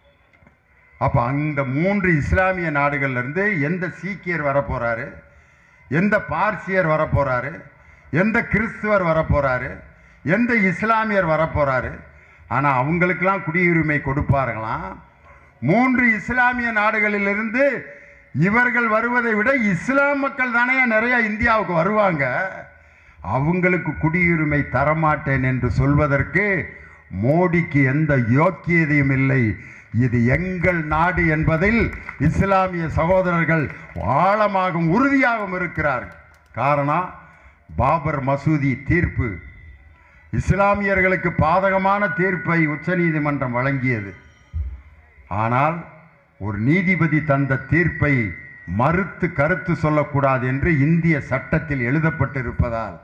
அப்போ அந்த மூன்று இஸ்லாமிய நாடுகள்ல இருந்து எந்த சீக்கியர் வரப்போறாரு எந்த பார்சியர் வரப்போறாரு எந்த கிறிஸ்துவர் வரப்போறாரு எந்த இஸ்லாமியர் வரப்போறாரு ஆனால் அவங்களுக்கெல்லாம் குடியுரிமை கொடுப்பார்களாம் மூன்று இஸ்லாமிய நாடுகளிலிருந்து இவர்கள் வருவதை விட இஸ்லாம் மக்கள் தானே நிறைய இந்தியாவுக்கு வருவாங்க அவங்களுக்கு குடியுரிமை தரமாட்டேன் என்று சொல்வதற்கு மோடிக்கு எந்த யோக்கியதையும் இல்லை இது எங்கள் நாடு என்பதில் இஸ்லாமிய சகோதரர்கள் ஆழமாகவும் உறுதியாகவும் இருக்கிறார்கள் காரணம் பாபர் மசூதி தீர்ப்பு இஸ்லாமியர்களுக்கு பாதகமான தீர்ப்பை உச்சநீதிமன்றம் வழங்கியது ஆனால் ஒரு நீதிபதி தந்த தீர்ப்பை மறுத்து கருத்து சொல்லக்கூடாது என்று இந்திய சட்டத்தில் எழுதப்பட்டிருப்பதால்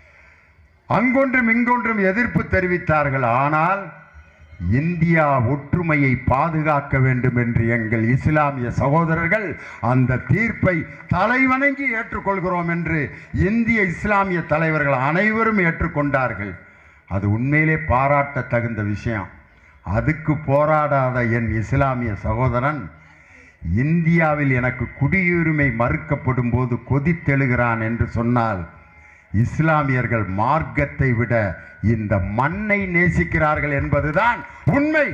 அங்கொன்றும் இங்கொன்றும் எதிர்ப்பு தெரிவித்தார்கள் ஆனால் இந்தியா ஒற்றுமையை பாதுகாக்க வேண்டும் என்று எங்கள் இஸ்லாமிய சகோதரர்கள் அந்த தீர்ப்பை தலைவணங்கி ஏற்றுக்கொள்கிறோம் என்று இந்திய இஸ்லாமிய தலைவர்கள் அனைவரும் ஏற்றுக்கொண்டார்கள் அது உண்மையிலே பாராட்ட தகுந்த விஷயம் அதுக்கு போராடாத என் இஸ்லாமிய சகோதரன் இந்தியாவில் எனக்கு குடியுரிமை மறுக்கப்படும் போது கொதித்தெழுகிறான் என்று சொன்னால் இஸ்லாமியர்கள் மார்க்கத்தை விட இந்த மண்ணை நேசிக்கிறார்கள் என்பதுதான் உண்மை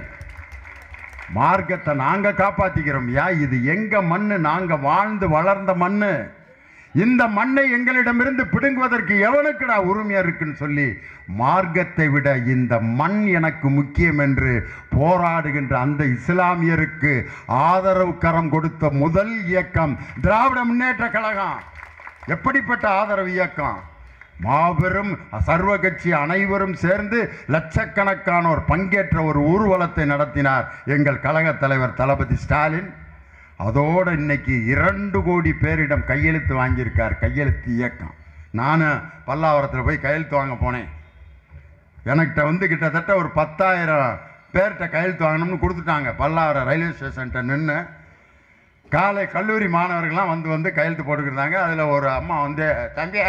மார்க்கத்தை நாங்க காப்பாத்திக்கிறோம் யா இது எங்க மண்ணு நாங்க வாழ்ந்து வளர்ந்த மண்ணு இந்த மண்ணை எங்களிடமிருந்து பிடுங்குவதற்கு எவனுக்குடா உரிமை இருக்குன்னு சொல்லி மார்க்கத்தை விட இந்த மண் எனக்கு முக்கியம் என்று போராடுகின்ற அந்த இஸ்லாமியருக்கு ஆதரவு கரம் கொடுத்த முதல் இயக்கம் திராவிட முன்னேற்ற கழகம் எப்படிப்பட்ட ஆதரவு இயக்கம் மாபெரும் சர்வ கட்சி அனைவரும் சேர்ந்து லட்சக்கணக்கானோர் பங்கேற்ற ஒரு ஊர்வலத்தை நடத்தினார் எங்கள் கழக தலைவர் தளபதி ஸ்டாலின் அதோடு இன்னைக்கு இரண்டு கோடி பேரிடம் கையெழுத்து வாங்கியிருக்கார் கையெழுத்து இயக்கம் நான் பல்லாவரத்தில் போய் கையெழுத்து வாங்க போனேன் எனக்கிட்ட வந்து கிட்டத்தட்ட ஒரு பத்தாயிரம் பேர்கிட்ட கையெழுத்து வாங்கணும்னு கொடுத்துட்டாங்க பல்லாவரம் ரயில்வே ஸ்டேஷன்கிட்ட நின்று காலை கல்லூரி மாணவர்கள்லாம் வந்து வந்து கையெழுத்து போட்டுக்கிட்டாங்க அதில் ஒரு அம்மா வந்து தம்பி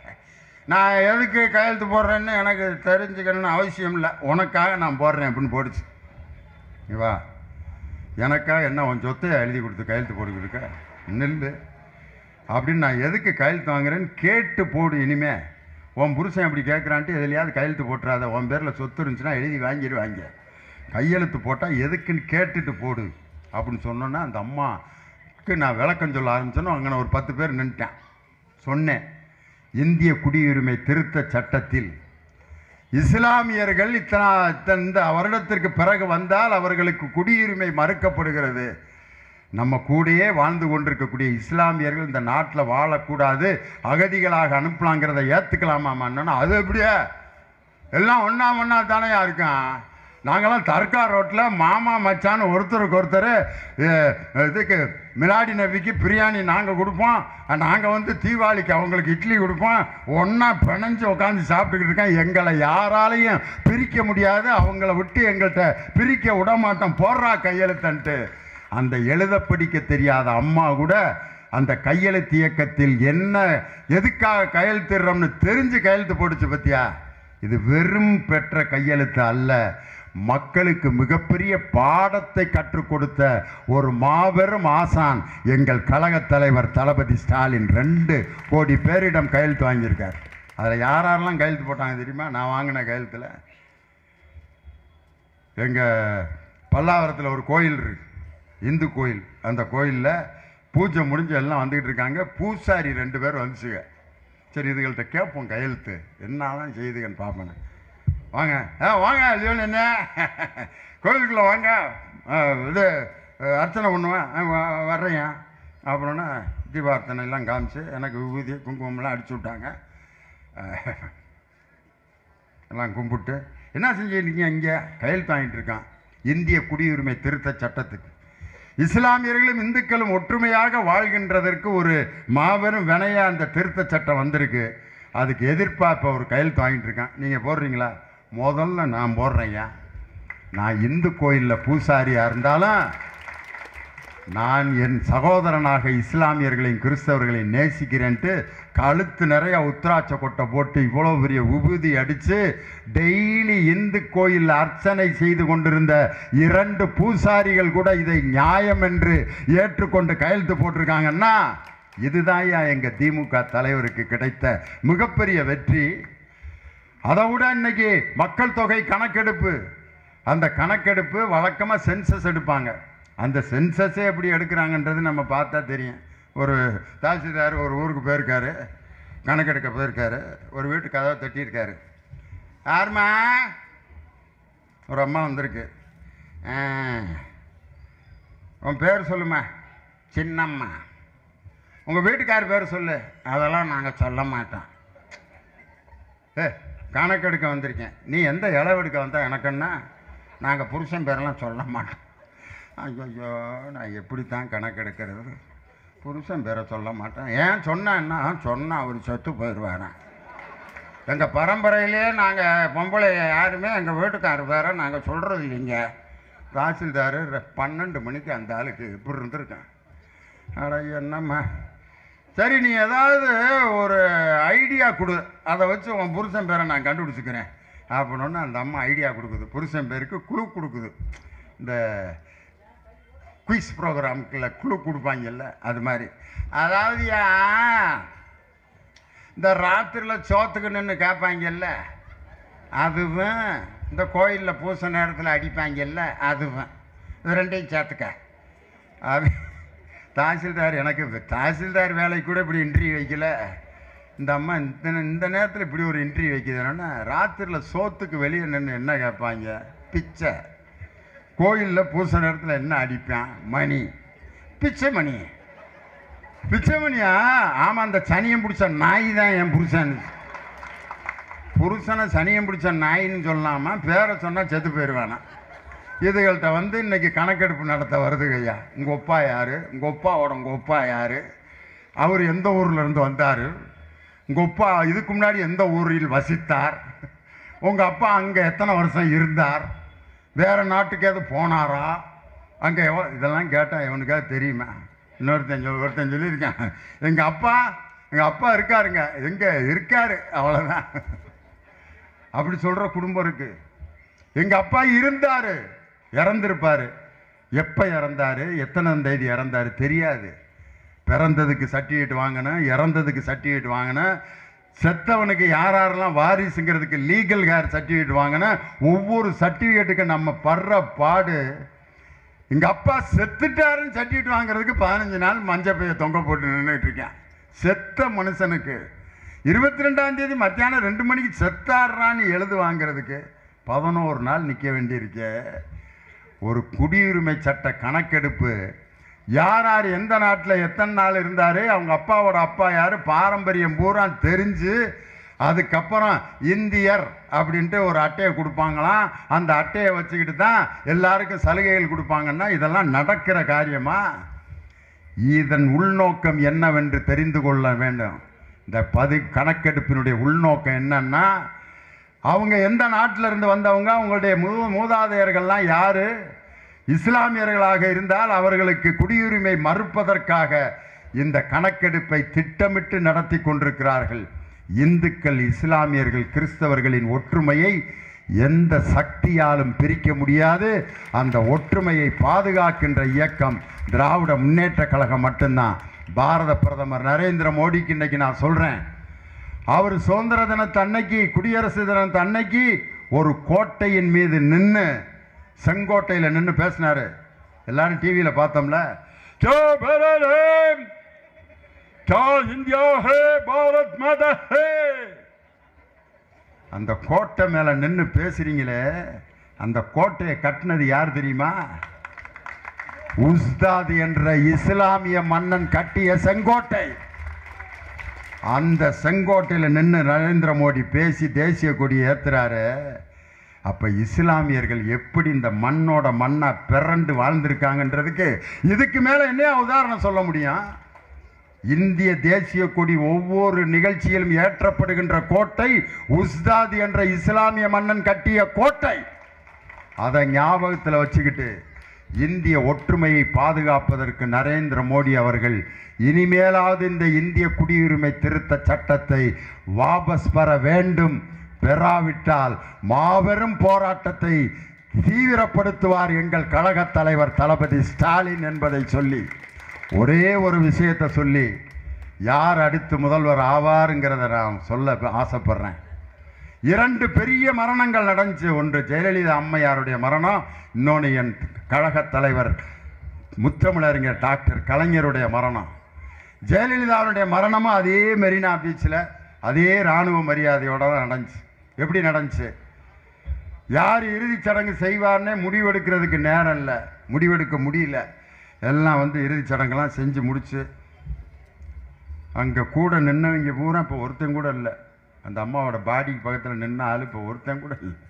நான் எதுக்கு கையெழுத்து போடுறேன்னு எனக்கு தெரிஞ்சுக்கணும்னு அவசியம் இல்லை உனக்காக நான் போடுறேன் அப்படின்னு போடுச்சு இவா எனக்காக என்ன உன் சொத்தை எழுதி கொடுத்து கையெழுத்து போட்டுக்கிருக்க நில்லு அப்படின்னு நான் எதுக்கு கையெழுத்து வாங்குறேன்னு கேட்டு போடு இனிமே உன் புருஷன் அப்படி கேட்குறான்ட்டு எதுலையாவது கையெழுத்து போட்டுறாத உன் பேரில் சொத்து இருந்துச்சுன்னா எழுதி வாங்கிடுவாங்க கையெழுத்து போட்டால் எதுக்குன்னு கேட்டுட்டு போடு அப்படின்னு சொன்னோன்னா அந்த அம்மாவுக்கு நான் விளக்கம் சொல்ல ஆரம்பிச்சோன்னா அங்கே ஒரு பத்து பேர் நின்ட்டேன் சொன்னேன் இந்திய குடியுரிமை திருத்த சட்டத்தில் இஸ்லாமியர்கள் இத்தனை இத்தனை- இந்த வருடத்திற்கு பிறகு வந்தால் அவர்களுக்கு குடியுரிமை மறுக்கப்படுகிறது நம்ம கூடயே வாழ்ந்து கொண்டிருக்கக்கூடிய இஸ்லாமியர்கள் இந்த நாட்டில் வாழக்கூடாது அகதிகளாக அனுப்பலாங்கிறத ஏற்றுக்கலாமான்னு அது எப்படியா எல்லாம் ஒன்றா ஒன்றா தானே இருக்கான் நாங்களாம் தர்கா ரோட்டில் மாமா மச்சான் ஒருத்தருக்கு ஒருத்தர் அஹ், இதுக்கு மிலாடி நபிக்கு பிரியாணி நாங்கள் கொடுப்போம் நாங்கள் வந்து தீபாவளிக்கு அவங்களுக்கு இட்லி கொடுப்போம் ஒன்றா பிணைஞ்சு உட்காந்து சாப்பிட்டுக்கிட்டு இருக்கோம் எங்களை யாராலையும் பிரிக்க முடியாது அவங்கள விட்டு எங்கள்கிட்ட பிரிக்க விட மாட்டோம் போடுறா கையெழுத்தன்ட்டு அந்த எழுத படிக்க தெரியாத அம்மா கூட அந்த கையெழுத்து இயக்கத்தில் என்ன எதுக்காக கையெழுத்திடுறோம்னு தெரிஞ்சு கையெழுத்து போட்டுச்சு பத்தியா இது வெறும் பெற்ற கையெழுத்து அல்ல மக்களுக்கு மிகப்பெரிய பாடத்தை கற்றுக் கொடுத்த ஒரு மாபெரும் ஆசான் எங்கள் கழகத் தலைவர் தளபதி ஸ்டாலின் ரெண்டு கோடி பேரிடம் கையெழுத்து வாங்கியிருக்கார் அதில் யார் யாரெல்லாம் கையெழுத்து போட்டாங்க தெரியுமா நான் வாங்கின கையெழுத்தில் எங்கள் பல்லாவரத்தில் ஒரு கோயில் இருக்கு இந்து கோயில் அந்த கோயிலில் பூஜை முடிஞ்சு எல்லாம் வந்துக்கிட்டு இருக்காங்க பூசாரி ரெண்டு பேர் வந்துச்சுங்க சரி இதுகள்கிட்ட கேட்போம் கையெழுத்து என்னதான் செய்துங்கன்னு பார்ப்பேன் வாங்க ஆ வாங்க லியோன் என்ன கோயிலுக்குள்ளே வாங்க இது அஹ், அர்ச்சனை பண்ணுவேன் அஹ், வ- வர்றேன் அப்புறம்னா தீபார்த்தனை எல்லாம் காமிச்சு எனக்கு விபூதி குங்குமம்லாம் அடிச்சு விட்டாங்க அஹ், எல்லாம் கும்பிட்டு என்ன செஞ்சுருக்கீங்க இங்கே கையெழுத்து வாங்கிட்டு இருக்கான் இந்திய குடியுரிமை திருத்த சட்டத்துக்கு இஸ்லாமியர்களும் இந்துக்களும் ஒற்றுமையாக வாழ்கின்றதற்கு ஒரு மாபெரும் வினையா அந்த திருத்த சட்டம் வந்திருக்கு அதுக்கு எதிர்ப்பாக இப்போ ஒரு கையெழுத்து வாங்கிட்டு இருக்கான் நீங்கள் போடுறீங்களா முதல்ல நான் போடுறேன்யா நான் இந்து கோயிலில் பூசாரியாக இருந்தாலும் நான் என் சகோதரனாக இஸ்லாமியர்களையும் கிறிஸ்தவர்களையும் நேசிக்கிறேன்ட்டு கழுத்து நிறைய உத்ராட்ச கொட்டை போட்டு இவ்வளோ பெரிய உபூதி அடித்து டெய்லி இந்து கோயிலில் அர்ச்சனை செய்து கொண்டிருந்த இரண்டு பூசாரிகள் கூட இதை நியாயம் என்று ஏற்றுக்கொண்டு கையெழுத்து போட்டிருக்காங்கன்னா இதுதான் எங்கள் திமுக தலைவருக்கு கிடைத்த மிகப்பெரிய வெற்றி அதை விட இன்னைக்கு மக்கள் தொகை கணக்கெடுப்பு அந்த கணக்கெடுப்பு வழக்கமாக சென்சஸ் எடுப்பாங்க அந்த சென்சஸே எப்படி எடுக்கிறாங்கன்றது நம்ம பார்த்தா தெரியும் ஒரு தாசில்தார் ஒரு ஊருக்கு போயிருக்காரு கணக்கெடுக்க போயிருக்காரு ஒரு வீட்டு கதவை தட்டியிருக்காரு யாரும்மா ஒரு அம்மா வந்திருக்கு ஆ, உன் பேர் சொல்லுமா சின்னம்மா உங்கள் வீட்டுக்கார் பேர் சொல்லு அதெல்லாம் நாங்கள் சொல்ல மாட்டோம் ஏ கணக்கெடுக்க வந்திருக்கேன் நீ எந்த இளவெடுக்க வந்தால் எனக்குன்னா நாங்கள் புருஷன் பேரெல்லாம் சொல்ல மாட்டோம் ஐயோ நான் எப்படி தான் கணக்கெடுக்கிறது புருஷன் பேரை சொல்ல மாட்டேன் ஏன் சொன்னேன்னா சொன்னால் அவர் செத்து போயிடுவாரான் எங்கள் பரம்பரையிலே நாங்கள் பொம்பளை யாருமே எங்கள் வீட்டுக்காரர் பேரை நாங்கள் சொல்கிறது இல்லைங்க தாசில்தார் ரெ- பன்னெண்டு மணிக்கு அந்த ஆளுக்கு இப்படி இருந்திருக்கேன் அட என்னம்மா சரி நீ ஏதாவது ஒரு ஐடியா கொடு அதை வச்சு உன் புருஷன் பேரை நான் கண்டுபிடிச்சிக்கிறேன் அப்படின்னு அந்த அம்மா ஐடியா கொடுக்குது புருஷன் பேருக்கு குழு கொடுக்குது இந்த குயிஸ் ப்ரோக்ராமுக்குள்ள குழு கொடுப்பாங்கல்ல அது மாதிரி அதாவது ஏன் இந்த ராத்திரியில் சோத்துக்கு நின்று கேட்பாங்கல்ல அதுவும் இந்த கோயிலில் பூச நேரத்தில் அடிப்பாங்கல்ல அதுவும் இது ரெண்டையும் சேர்த்துக்க அது தாசில்தார் எனக்கு இப்ப தாசில்தார் வேலைக்கு கூட இப்படி இன்டர்வியூ வைக்கல இந்த அம்மா இந்த இந்த நேரத்தில் இப்படி ஒரு இன்டர்வியூ வைக்குதுன்னா ராத்திரியில் சோத்துக்கு வெளியே நின்று என்ன கேட்பாங்க பிச்சை கோயிலில் பூச நேரத்தில் என்ன அடிப்பான் மணி பிச்சை மணி பிச்சை மணியா ஆமாம் அந்த சனியம் பிடிச்ச நாய் தான் என் புருஷன் புருஷனை சனியம் பிடிச்ச நாயின்னு சொல்லாம பேரை சொன்னால் செத்து போயிடுவானா இதுகள்கிட்ட வந்து இன்னைக்கு கணக்கெடுப்பு நடத்த வருதுங்க ஐயா உங்கள் ஒப்பா யார் உங்கள் ஒப்பாவோட உங்கள் ஒப்பா யார் அவர் எந்த ஊர்ல இருந்து வந்தார் உங்கள் ஒப்பா இதுக்கு முன்னாடி எந்த ஊரில் வசித்தார் உங்கள் அப்பா அங்கே எத்தனை வருஷம் இருந்தார் வேறு நாட்டுக்கு எது போனாரா அங்கே எவ இதெல்லாம் கேட்டால் இவனுக்காக தெரியுமா இன்னொருத்தன் சொல்லி ஒருத்தன் சொல்லியிருக்கேன் எங்கள் அப்பா எங்கள் அப்பா இருக்காருங்க எங்கே இருக்காரு அவ்வளோதான் அப்படி சொல்கிற குடும்பம் இருக்கு எங்கள் அப்பா இருந்தார் இறந்திருப்பார் எப்போ இறந்தாரு எத்தனை தேதி இறந்தாரு தெரியாது பிறந்ததுக்கு சர்டிஃபிகேட் வாங்கினேன் இறந்ததுக்கு சர்டிஃபிகேட் வாங்கினேன் செத்தவனுக்கு யார் யாரெல்லாம் வாரிசுங்கிறதுக்கு லீகல் ஹேர் சர்டிஃபிகேட் வாங்கினேன் ஒவ்வொரு சர்டிஃபிகேட்டுக்கு நம்ம படுற பாடு எங்க அப்பா செத்துட்டாருன்னு சர்டிஃபிகேட் வாங்குறதுக்கு பதினஞ்சு நாள் மஞ்சள் பைய தொங்க போட்டு நின்றுட்டு இருக்கேன் செத்த மனுஷனுக்கு இருபத்தி ரெண்டாம் தேதி மத்தியானம் ரெண்டு மணிக்கு செத்தாடுறான்னு எழுது வாங்குறதுக்கு பதினோரு நாள் நிற்க வேண்டியிருக்கே ஒரு குடியுரிமை சட்ட கணக்கெடுப்பு யார் யார் எந்த நாட்டில் எத்தனை நாள் இருந்தார் அவங்க அப்பாவோட அப்பா யார் பாரம்பரியம் பூரா தெரிஞ்சு அதுக்கப்புறம் இந்தியர் அப்படின்ட்டு ஒரு அட்டையை கொடுப்பாங்களாம் அந்த அட்டையை வச்சுக்கிட்டு தான் எல்லாருக்கும் சலுகைகள் கொடுப்பாங்கன்னா இதெல்லாம் நடக்கிற காரியமா இதன் உள்நோக்கம் என்னவென்று தெரிந்து கொள்ள வேண்டும் இந்த பதி கணக்கெடுப்பினுடைய உள்நோக்கம் என்னன்னா அவங்க எந்த நாட்டில் இருந்து வந்தவங்க அவங்களுடைய மூ மூதாதையர்கள்லாம் யாரு இஸ்லாமியர்களாக இருந்தால் அவர்களுக்கு குடியுரிமை மறுப்பதற்காக இந்த கணக்கெடுப்பை திட்டமிட்டு நடத்தி கொண்டிருக்கிறார்கள் இந்துக்கள் இஸ்லாமியர்கள் கிறிஸ்தவர்களின் ஒற்றுமையை எந்த சக்தியாலும் பிரிக்க முடியாது அந்த ஒற்றுமையை பாதுகாக்கின்ற இயக்கம் திராவிட முன்னேற்ற கழகம் மட்டும்தான் பாரத பிரதமர் நரேந்திர மோடிக்கு இன்னைக்கு நான் சொல்றேன் அவர் சுதந்திர தினத்து அன்னைக்கு குடியரசு தினத்து அன்னைக்கு ஒரு கோட்டையின் மீது நின்று செங்கோட்டையில் நின்று பேசினாரு எல்லாரும் டிவியில் பார்த்தோம்ல "ஜோ பரதம், ஜோ இந்தியா ஹே பாரத் மாதா ஹே அந்த கோட்டை மேலே நின்று பேசுறீங்களே அந்த கோட்டையை கட்டினது யார் தெரியுமா உஸ்தாத் என்ற இஸ்லாமிய மன்னன் கட்டிய செங்கோட்டை அந்த செங்கோட்டையில் நின்று நரேந்திர மோடி பேசி தேசிய கொடியை ஏத்துறாரு அப்ப இஸ்லாமியர்கள் எப்படி இந்த மண்ணோட மண்ணா பிறண்டு வாழ்ந்திருக்காங்கன்றதுக்கு இதுக்கு மேல என்ன உதாரணம் சொல்ல முடியும் இந்திய தேசிய கொடி ஒவ்வொரு நிகழ்ச்சியிலும் ஏற்றப்படுகின்ற கோட்டை உஸ்தாத் என்ற இஸ்லாமிய மன்னன் கட்டிய கோட்டை அதை ஞாபகத்தில் வச்சுக்கிட்டு இந்திய ஒற்றுமையை பாதுகாப்பதற்கு நரேந்திர மோடி அவர்கள் இனிமேலாவது இந்த இந்திய குடியுரிமை திருத்த சட்டத்தை வாபஸ் பெற வேண்டும் பெறாவிட்டால் மாபெரும் போராட்டத்தை தீவிரப்படுத்துவார் எங்கள் கழகத் தலைவர் தளபதி ஸ்டாலின் என்பதை சொல்லி ஒரே ஒரு விஷயத்தை சொல்லி யார் அடுத்து முதல்வர் ஆவாருங்கிறத நான் சொல்ல ஆசைப்படுறேன் இரண்டு பெரிய மரணங்கள் நடந்துச்சு ஒன்று ஜெயலலிதா அம்மையாருடைய மரணம் இன்னொன்று என் கழகத் தலைவர் முத்தமிழறிஞர் டாக்டர் கலைஞருடைய மரணம் ஜெயலலிதாவுடைய மரணமும் அதே மெரினா பீச்சில் அதே இராணுவ மரியாதையோட தான் நடந்துச்சு எப்படி நடந்துச்சு யார் இறுதிச் சடங்கு செய்வார்னே முடிவெடுக்கிறதுக்கு நேரம் இல்லை முடிவெடுக்க முடியல எல்லாம் வந்து இறுதிச் சடங்கெல்லாம் செஞ்சு முடிச்சு அங்கே கூட நின்னவங்க பூரா இப்போ ஒருத்தன் கூட இல்லை அந்த அம்மாவோட பாடிக்கு பக்கத்தில் நின்ன ஆள் இப்போ ஒருத்தன் கூட இல்லை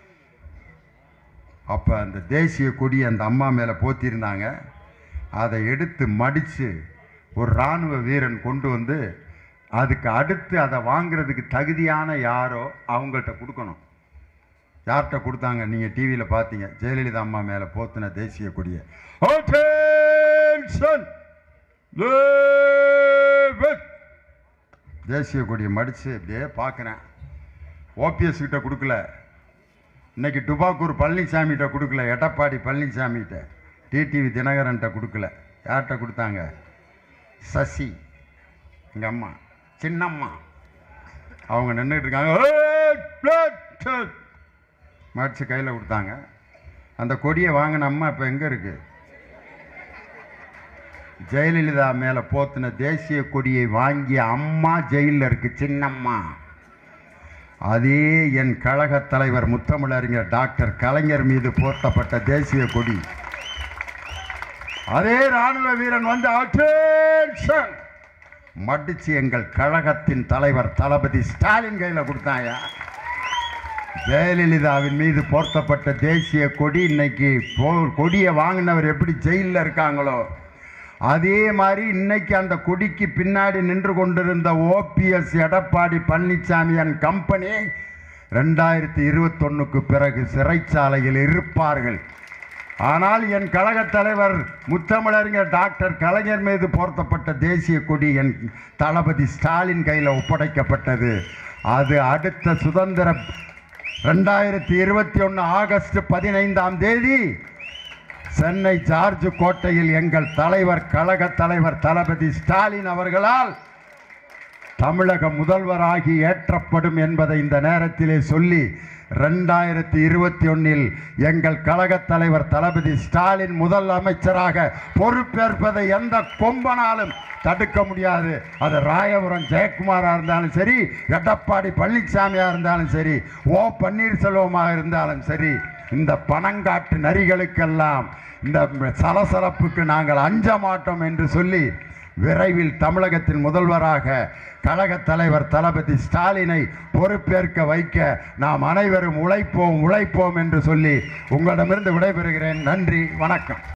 அப்போ அந்த தேசிய கொடி அந்த அம்மா மேலே போத்திருந்தாங்க அதை எடுத்து மடித்து ஒரு இராணுவ வீரன் கொண்டு வந்து அதுக்கு அடுத்து அதை வாங்குறதுக்கு தகுதியான யாரோ அவங்கள்ட்ட கொடுக்கணும் யார்கிட்ட கொடுத்தாங்க நீங்கள் டிவியில் பார்த்தீங்க ஜெயலலிதா அம்மா மேலே போத்தின தேசிய கொடியை Attention! Leave it! தேசிய கொடியை மடித்து அப்படியே பார்க்குறேன் ஓபிஎஸ் கிட்ட கொடுக்கல இன்னைக்கு டுபாக்கூர் பழனிசாமிகிட்ட கொடுக்கல எடப்பாடி பழனிசாமிகிட்ட டிடிவி தினகரன்ட்ட கொடுக்கல யார்கிட்ட கொடுத்தாங்க சசி எங்கள் அம்மா சின்னம்மா அவங்க நின்றுட்டு இருக்காங்க "ஏய், பிளட், பிளட்." மடிச்சு கையில் கொடுத்தாங்க அந்த கொடியை வாங்கின அம்மா இப்போ எங்கே இருக்கு ஜெயலலிதா மேலே போத்தின தேசிய கொடியை வாங்கிய அம்மா ஜெயிலில் இருக்கு சின்னம்மா அதே என் கழகத் தலைவர் முத்தமிழறிஞர் டாக்டர் கலைஞர் மீது போர்த்தப்பட்ட தேசிய கொடி அதே ராணுவ வீரன் வந்து "Attention!" மடிச்சு எங்கள் கழகத்தின் தலைவர் தளபதி ஸ்டாலின் கையில் கொடுத்தாயா ஜெயலலிதாவின் மீது போர்த்தப்பட்ட தேசிய கொடி இன்னைக்கு போ- கொடியை வாங்கினவர் எப்படி ஜெயிலில் இருக்காங்களோ அதே மாதிரி இன்னைக்கு அந்த கொடிக்கு பின்னாடி நின்று கொண்டிருந்த OPS Edappadi Palaniswami and company ரெண்டாயிரத்தி இருபத்தொன்னுக்கு பிறகு சிறைச்சாலையில் இருப்பார்கள் ஆனால் என் கழகத் தலைவர் முத்தமிழறிஞர் டாக்டர் கலைஞர் மீது போர்த்தப்பட்ட தேசிய கொடி என் தளபதி ஸ்டாலின் கையில் ஒப்படைக்கப்பட்டது அது அடுத்த சுதந்திர ரெண்டாயிரத்தி இருபத்தி ஒன்று ஆகஸ்ட் பதினைந்தாம் தேதி சென்னை ஜார்ஜ் கோட்டையில் எங்கள் தலைவர் கழக தலைவர் தளபதி ஸ்டாலின் அவர்களால் தமிழக முதல்வராகி ஏற்றப்படும் என்பதை இந்த நேரத்திலே சொல்லி ரெண்டாயிரத்தி இருபத்தி ஒன்னில் எங்கள் கழகத் தலைவர் தளபதி ஸ்டாலின் முதல் அமைச்சராக பொறுப்பேற்பதை எந்த கொம்பனாலும் தடுக்க முடியாது அது ராயபுரம் ஜெயக்குமாராக இருந்தாலும் சரி எடப்பாடி பழனிசாமியாக இருந்தாலும் சரி ஓ பன்னீர்செல்வமாக இருந்தாலும் சரி இந்த பணங்காட்டு நரிகளுக்கெல்லாம் இந்த சலசலப்புக்கு நாங்கள் அஞ்ச மாட்டோம் என்று சொல்லி விரைவில் தமிழகத்தின் முதல்வராக கழகத் தலைவர் தளபதி ஸ்டாலினை பொறுப்பேற்க வைக்க நாம் அனைவரும் உழைப்போம் உழைப்போம் என்று சொல்லி உங்களிடமிருந்து விடைபெறுகிறேன் நன்றி வணக்கம்